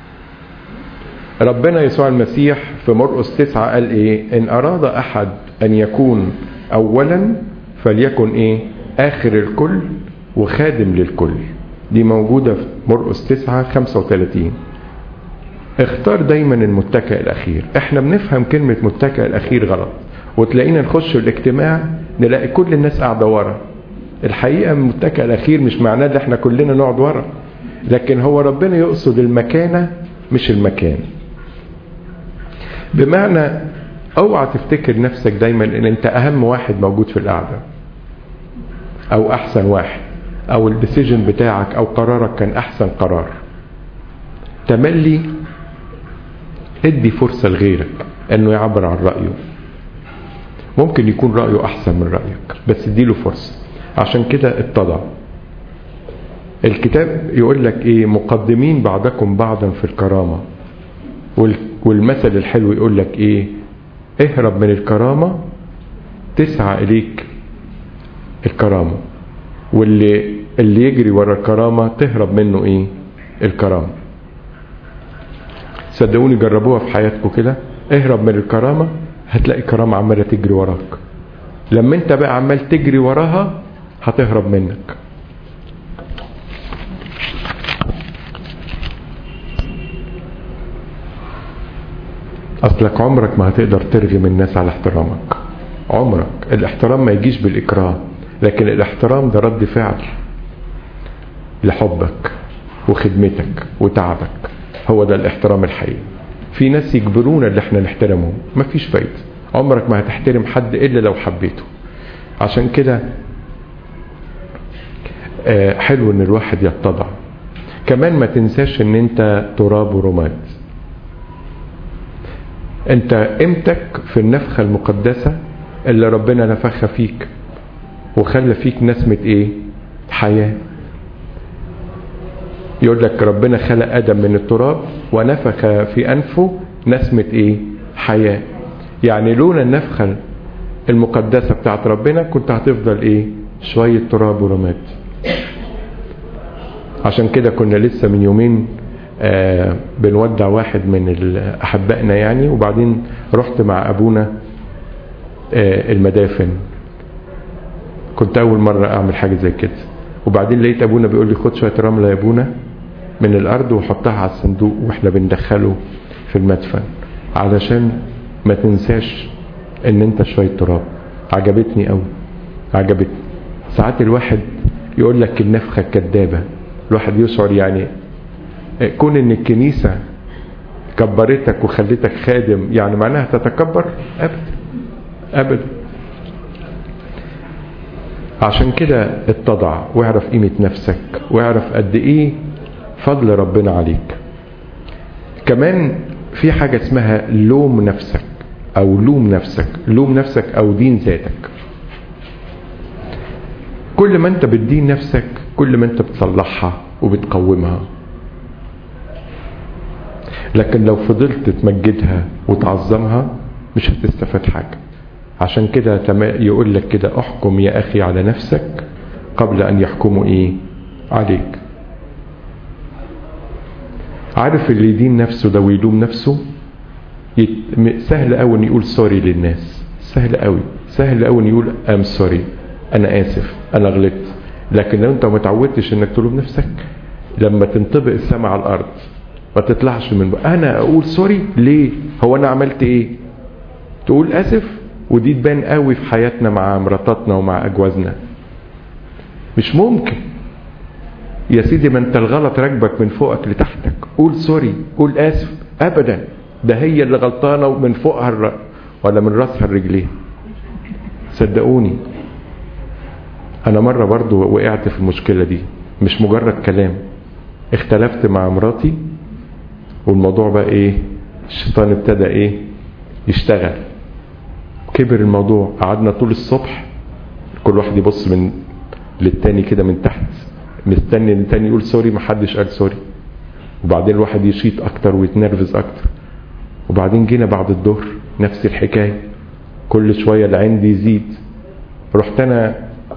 ربنا يسوع المسيح في مرقس تسعة قال ايه ان اراد احد ان يكون اولا فليكن ايه اخر الكل وخادم للكل دي موجودة في مرقس تسعة خمسة وثلاثين اختار دايما المتكئ الاخير احنا بنفهم كلمة متكئ الاخير غلط وتلاقينا نخش الاجتماع نلاقي كل الناس قاعدة ورا الحقيقة المتكئ الاخير مش معناه ان احنا كلنا نقعد ورا لكن هو ربنا يقصد المكانة مش المكان بمعنى اوعى تفتكر نفسك دايما ان انت اهم واحد موجود في القعده او احسن واحد او الديسيجن بتاعك او قرارك كان احسن قرار تملي ادي فرصه لغيرك انه يعبر عن رايه ممكن يكون رايه احسن من رايك بس اديله فرصه عشان كده اتضع الكتاب يقول لك ايه مقدمين بعضكم بعضا في الكرامه والمثل الحلو يقول لك ايه اهرب من الكرامه تسعى اليك الكرامه واللي اللي يجري ورا الكرامه تهرب منه ايه الكرامه صدقوني جربوها في حياتكم كده اهرب من الكرامه هتلاقي كرامه عماله تجري وراك لما انت بقى عمال تجري وراها هتهرب منك اصلك عمرك ما هتقدر ترغم الناس على احترامك عمرك الاحترام ما يجيش بالاكراه لكن الاحترام ده رد فعل لحبك وخدمتك وتعبك هو ده الاحترام الحقيقي في ناس يجبرونا اللي احنا نحترمهم مفيش فايدة عمرك ما هتحترم حد الا لو حبيته عشان كده آه حلو ان الواحد يتضع كمان ما تنساش ان انت تراب ورماد انت قيمتك في النفخة المقدسة اللي ربنا نفخها فيك وخلى فيك نسمة ايه حياة يقول لك ربنا خلق ادم من التراب ونفخ في انفه نسمة ايه حياة يعني لولا النفخة المقدسة بتاعت ربنا كنت هتفضل ايه شوية تراب ورماد عشان كده كنا لسه من يومين آه بنودع واحد من احبائنا يعني وبعدين رحت مع ابونا آه المدافن كنت اول مرة اعمل حاجة زي كده وبعدين لقيت ابونا بيقول لي خد شوية رملة يا ابونا من الارض وحطها على الصندوق واحنا بندخله في المدفن علشان ما تنساش ان انت شوية تراب عجبتني قوي عجبتني ساعات الواحد يقول لك النفخة الكدابة الواحد يشعر يعني كون ان الكنيسة كبرتك وخلتك خادم يعني معناها تتكبر ابدا ابدا عشان كده اتضع واعرف قيمة نفسك واعرف قد ايه فضل ربنا عليك كمان في حاجة اسمها لوم نفسك او لوم نفسك لوم نفسك او دين ذاتك كل ما انت بتدين نفسك كل ما انت بتصلحها وبتقومها لكن لو فضلت تمجدها وتعظمها مش هتستفاد حاجة عشان كده يقول لك كده احكم يا اخي على نفسك قبل ان يحكموا ايه عليك عارف اللي يدين نفسه ده ويلوم نفسه يت... سهل قوي ان يقول سوري للناس سهل قوي سهل قوي ان يقول ام سوري انا اسف انا غلطت لكن لو انت ما تعودتش انك تلوم نفسك لما تنطبق السماء على الارض ما تطلعش من بقى. انا اقول سوري ليه هو انا عملت ايه تقول اسف ودي تبان قوي في حياتنا مع مراتاتنا ومع اجوازنا مش ممكن يا سيدي ما انت الغلط راكبك من فوقك لتحتك قول سوري قول اسف ابدا ده هي اللي غلطانه ومن فوقها الر... ولا من راسها الرجلين صدقوني انا مره برضو وقعت في المشكله دي مش مجرد كلام اختلفت مع مراتي والموضوع بقى ايه الشيطان ابتدى ايه يشتغل كبر الموضوع قعدنا طول الصبح كل واحد يبص من للتاني كده من تحت مستني ان التاني يقول سوري محدش قال سوري وبعدين الواحد يشيط اكتر ويتنرفز اكتر وبعدين جينا بعد الظهر نفس الحكايه كل شويه العند يزيد رحت انا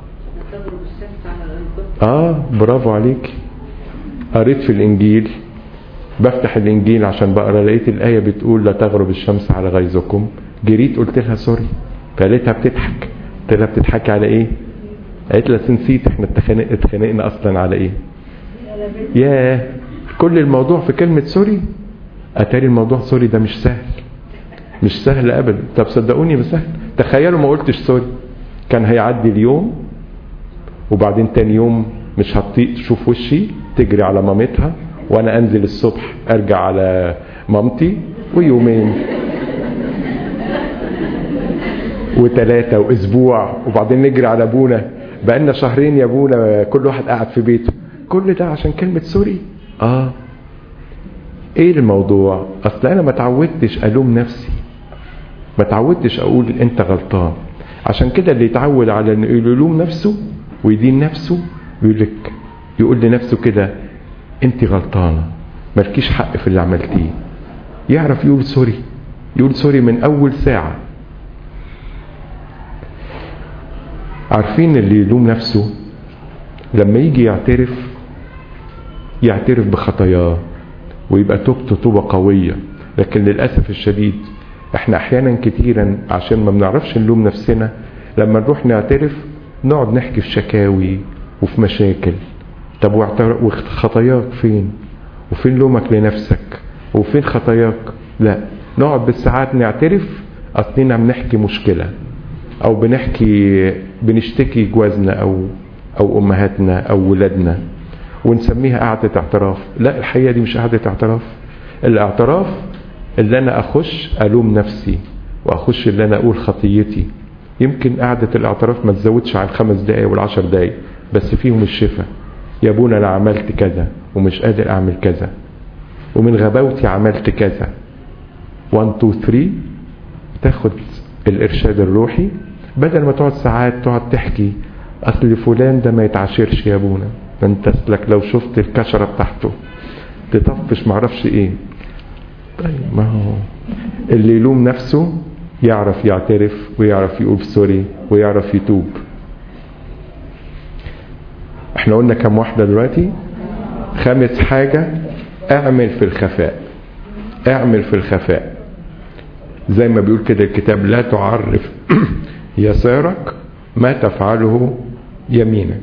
اه برافو عليك قريت في الانجيل بفتح الانجيل عشان بقرا لقيت الايه بتقول لا تغرب الشمس على غيظكم جريت قلت لها سوري فقالتها بتضحك قلت لها بتضحكي على ايه قالت لها نسيت احنا اتخانقنا اصلا على ايه ياه كل الموضوع في كلمة سوري اتاري الموضوع سوري ده مش سهل مش سهل ابدا طب صدقوني مش سهل تخيلوا ما قلتش سوري كان هيعدي اليوم وبعدين تاني يوم مش هتطيق تشوف وشي تجري على مامتها وانا انزل الصبح ارجع على مامتي ويومين وثلاثة واسبوع وبعدين نجري على ابونا بقالنا شهرين يا ابونا كل واحد قاعد في بيته كل ده عشان كلمة سوري اه ايه الموضوع اصل انا ما تعودتش الوم نفسي ما تعودتش اقول انت غلطان عشان كده اللي يتعود على انه يلوم نفسه ويدين نفسه يقول لك يقول لنفسه كده انت غلطانه مالكيش حق في اللي عملتيه يعرف يقول سوري يقول سوري من اول ساعه عارفين اللي يلوم نفسه لما يجي يعترف يعترف بخطاياه ويبقى توبته توبه قويه لكن للاسف الشديد احنا احيانا كتيرا عشان ما بنعرفش نلوم نفسنا لما نروح نعترف نقعد نحكي في شكاوي وفي مشاكل طب وخطاياك فين وفين لومك لنفسك وفين خطاياك لا نقعد بالساعات نعترف اصلنا بنحكي مشكلة او بنحكي بنشتكي جوازنا او او امهاتنا او ولادنا ونسميها قعدة اعتراف لا الحقيقة دي مش قعدة اعتراف الاعتراف اللي انا اخش الوم نفسي واخش اللي انا اقول خطيتي يمكن قعدة الاعتراف ما تزودش عن خمس دقايق والعشر دقايق بس فيهم الشفاء يا ابونا انا عملت كذا ومش قادر اعمل كذا ومن غباوتي عملت كذا 1 2 3 تاخد الارشاد الروحي بدل ما تقعد ساعات تقعد تحكي اصل فلان ده ما يتعاشرش يا ابونا ده انت اصلك لو شفت الكشره بتاعته تطفش معرفش ايه طيب ما هو اللي يلوم نفسه يعرف يعترف ويعرف يقول سوري ويعرف يتوب احنا قلنا كم واحدة دلوقتي خامس حاجة اعمل في الخفاء اعمل في الخفاء زي ما بيقول كده الكتاب لا تعرف يسارك ما تفعله يمينك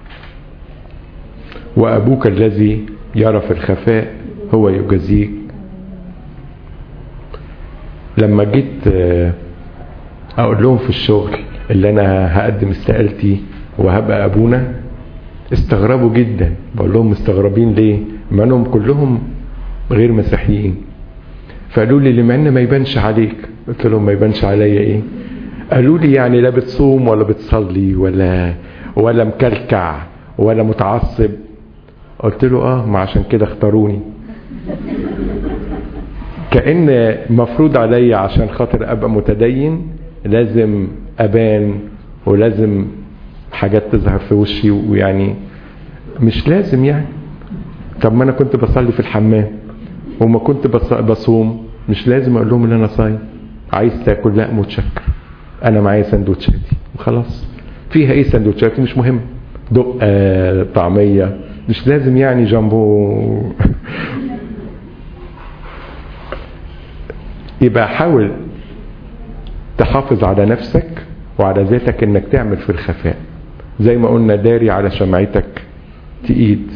وأبوك الذي يرى في الخفاء هو يجازيك لما جيت اقول لهم في الشغل اللي انا هقدم استقالتي وهبقى ابونا استغربوا جدا بقول لهم مستغربين ليه مع انهم كلهم غير مسيحيين فقالوا لي لما ان ما يبانش عليك قلت لهم ما يبانش عليا ايه قالوا لي يعني لا بتصوم ولا بتصلي ولا ولا مكلكع ولا متعصب قلت له اه ما عشان كده اختاروني كأن مفروض عليا عشان خاطر ابقى متدين لازم ابان ولازم حاجات تظهر في وشي ويعني مش لازم يعني طب ما انا كنت بصلي في الحمام وما كنت بصوم مش لازم اقول لهم ان انا صايم عايز تاكل لا متشكر انا معايا سندوتشاتي وخلاص فيها ايه سندوتشاتي مش مهم دقه طعميه مش لازم يعني جنبه يبقى حاول تحافظ على نفسك وعلى ذاتك انك تعمل في الخفاء زي ما قلنا داري على شمعتك تقيد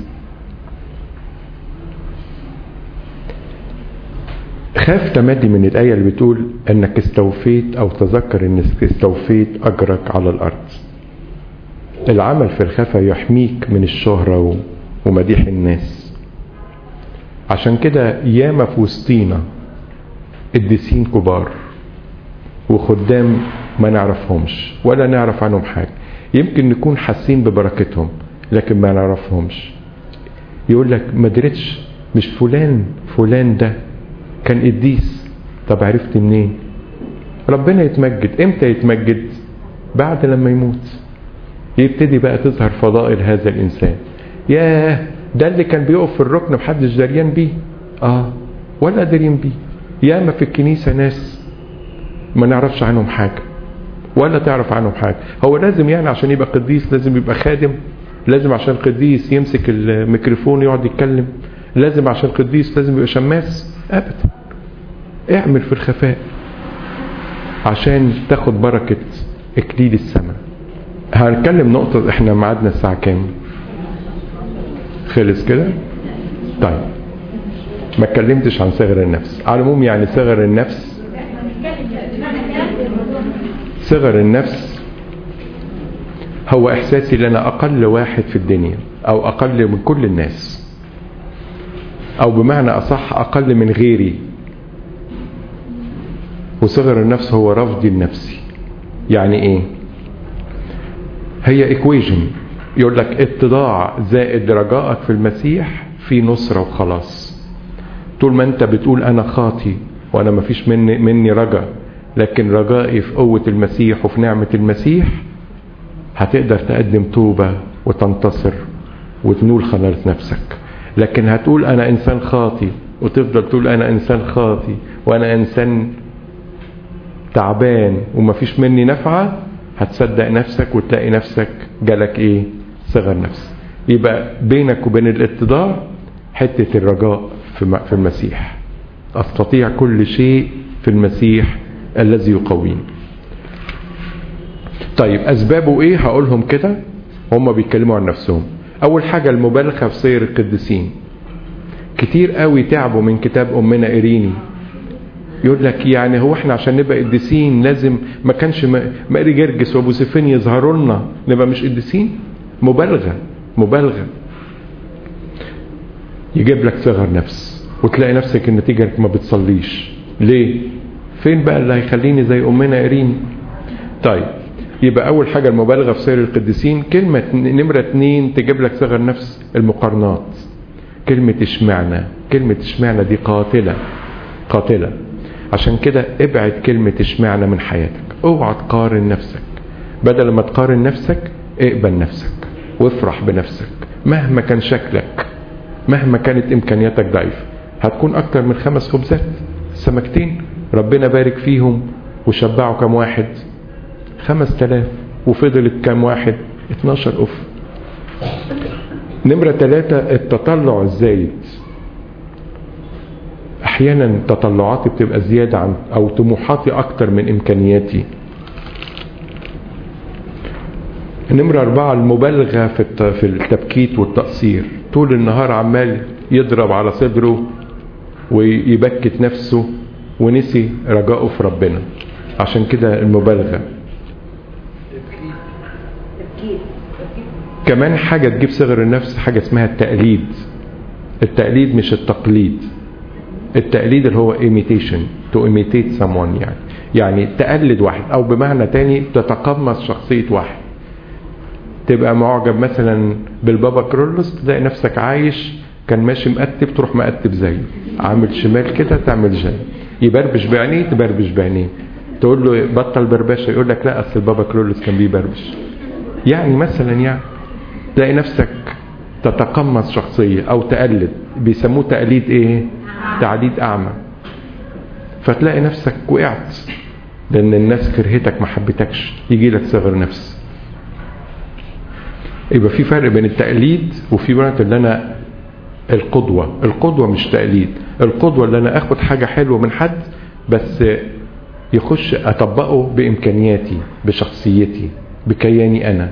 خاف تمادي من الآية اللي بتقول انك استوفيت او تذكر انك استوفيت اجرك على الارض العمل في الخفاء يحميك من الشهرة ومديح الناس عشان كده ياما في وسطينا قديسين كبار وخدام ما نعرفهمش ولا نعرف عنهم حاجة يمكن نكون حاسين ببركتهم لكن ما نعرفهمش يقول لك ما درتش مش فلان فلان ده كان قديس طب عرفت منين ربنا يتمجد امتى يتمجد بعد لما يموت يبتدي بقى تظهر فضائل هذا الانسان ياه ده اللي كان بيقف في الركن محدش دريان بيه اه ولا دريان بيه ياما في الكنيسة ناس ما نعرفش عنهم حاجة ولا تعرف عنهم حاجة هو لازم يعني عشان يبقى قديس لازم يبقى خادم لازم عشان قديس يمسك الميكروفون يقعد يتكلم لازم عشان قديس لازم يبقى شماس ابدا اعمل في الخفاء عشان تاخد بركة اكليل السماء هنتكلم نقطة احنا ميعادنا الساعة كام خلص كده طيب ما اتكلمتش عن صغر النفس على العموم يعني صغر النفس صغر النفس هو احساسي ان انا اقل واحد في الدنيا او اقل من كل الناس او بمعنى اصح اقل من غيري وصغر النفس هو رفضي لنفسي يعني ايه هي ايكويجن يقول لك اتضاع زائد رجائك في المسيح في نصرة وخلاص طول ما انت بتقول انا خاطي وانا مفيش مني, مني رجا لكن رجائي في قوة المسيح وفي نعمة المسيح هتقدر تقدم توبة وتنتصر وتنول خلاص نفسك لكن هتقول انا انسان خاطي وتفضل تقول انا انسان خاطي وانا انسان تعبان ومفيش مني نفعة هتصدق نفسك وتلاقي نفسك جالك ايه صغر نفس يبقى بينك وبين الاتضاع حتة الرجاء في المسيح استطيع كل شيء في المسيح الذي يقويني طيب اسبابه ايه هقولهم كده هم بيتكلموا عن نفسهم اول حاجة المبالغة في سير القديسين كتير قوي تعبوا من كتاب امنا ايريني يقول لك يعني هو احنا عشان نبقى قديسين لازم ما كانش ماري جرجس وابو سفين يظهروا لنا نبقى مش قديسين مبالغه مبالغه يجيب لك صغر نفس وتلاقي نفسك النتيجه انك ما بتصليش ليه فين بقى اللي هيخليني زي امنا ايرين طيب يبقى اول حاجه المبالغه في سير القديسين كلمه نمره اتنين تجيب لك صغر نفس المقارنات كلمه اشمعنى كلمه اشمعنى دي قاتله قاتله عشان كده ابعد كلمة اشمعنى من حياتك اوعى تقارن نفسك بدل ما تقارن نفسك اقبل نفسك وافرح بنفسك مهما كان شكلك مهما كانت امكانياتك ضعيفة هتكون اكتر من خمس خبزات سمكتين ربنا بارك فيهم وشبعوا كم واحد خمس تلاف وفضلت كم واحد 12 اف نمرة ثلاثة التطلع الزايد احيانا تطلعاتي بتبقى زيادة عن او طموحاتي اكتر من امكانياتي نمرة اربعة المبالغة في في التبكيت والتقصير طول النهار عمال يضرب على صدره ويبكت نفسه ونسي رجائه في ربنا عشان كده المبالغة كمان حاجة تجيب صغر النفس حاجة اسمها التقليد التقليد مش التقليد التقليد اللي هو imitation to imitate someone يعني يعني تقلد واحد او بمعنى تاني تتقمص شخصية واحد تبقى معجب مثلا بالبابا كرولوس تلاقي نفسك عايش كان ماشي مقتب تروح مقتب زيه عامل شمال كده تعمل زيه يبربش بعينيه تبربش بعينيه تقول له بطل بربشه يقول لك لا اصل البابا كرولوس كان بيبربش يعني مثلا يعني تلاقي نفسك تتقمص شخصية او تقلد بيسموه تقليد ايه تعديد اعمى فتلاقي نفسك وقعت لان الناس كرهتك ما حبتكش يجي لك صغر نفس يبقى في فرق بين التقليد وفي وقت اللي انا القدوة القدوة مش تقليد القدوة اللي انا اخد حاجة حلوة من حد بس يخش اطبقه بامكانياتي بشخصيتي بكياني انا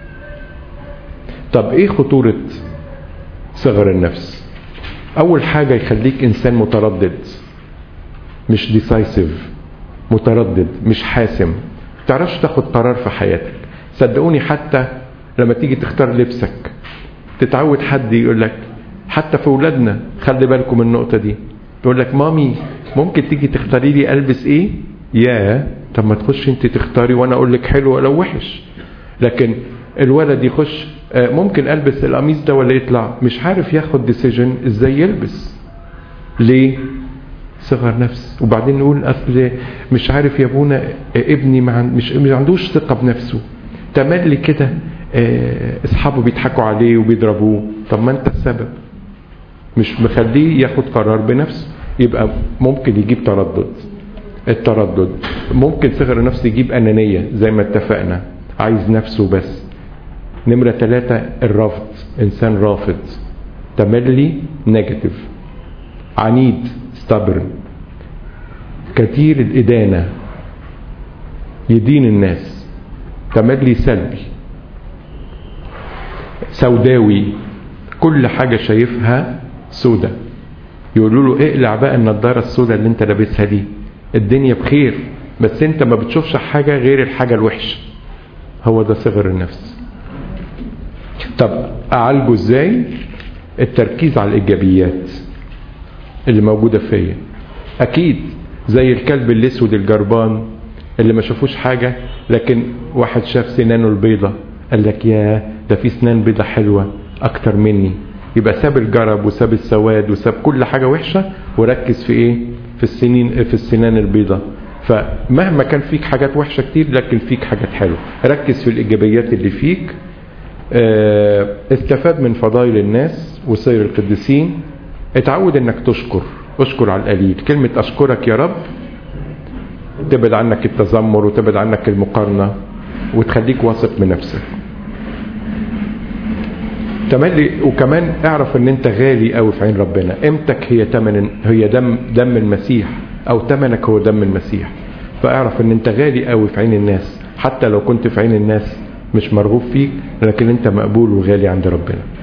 طب ايه خطورة صغر النفس اول حاجة يخليك انسان متردد مش ديسايسيف متردد مش حاسم تعرفش تاخد قرار في حياتك صدقوني حتى لما تيجي تختار لبسك تتعود حد يقول لك حتى في اولادنا خلي بالكم من النقطه دي يقول لك مامي ممكن تيجي تختاري لي البس ايه يا طب ما تخش انت تختاري وانا اقول لك حلو ولا وحش لكن الولد يخش ممكن البس القميص ده ولا يطلع مش عارف ياخد ديسيجن ازاي يلبس ليه صغر نفس وبعدين نقول اصل مش عارف يا ابونا ابني مش مش عندوش ثقه بنفسه تملي كده اصحابه بيضحكوا عليه وبيضربوه طب ما انت السبب مش مخليه ياخد قرار بنفسه يبقى ممكن يجيب تردد التردد ممكن صغر النفس يجيب انانيه زي ما اتفقنا عايز نفسه بس نمرة ثلاثة الرفض إنسان رافض تملي نيجاتيف عنيد stubborn كثير الإدانة يدين الناس تملي سلبي سوداوي كل حاجة شايفها سودة يقولوا له اقلع بقى النضارة السوداء اللي انت لابسها دي الدنيا بخير بس انت ما بتشوفش حاجة غير الحاجة الوحشة هو ده صغر النفس طب اعالجه ازاي التركيز على الايجابيات اللي موجودة فيا اكيد زي الكلب الاسود الجربان اللي ما شافوش حاجة لكن واحد شاف سنانه البيضة قال لك يا ده في سنان بيضة حلوة اكتر مني يبقى ساب الجرب وساب السواد وساب كل حاجة وحشة وركز في ايه في السنين في السنان البيضة فمهما كان فيك حاجات وحشة كتير لكن فيك حاجات حلوة ركز في الايجابيات اللي فيك اه استفاد من فضائل الناس وسير القديسين اتعود انك تشكر اشكر على القليل كلمة اشكرك يا رب تبعد عنك التذمر وتبعد عنك المقارنة وتخليك واثق من نفسك تملي وكمان اعرف ان انت غالي قوي في عين ربنا قيمتك هي تمن هي دم دم المسيح او تمنك هو دم المسيح فاعرف ان انت غالي قوي في عين الناس حتى لو كنت في عين الناس مش مرغوب فيك لكن انت مقبول وغالي عند ربنا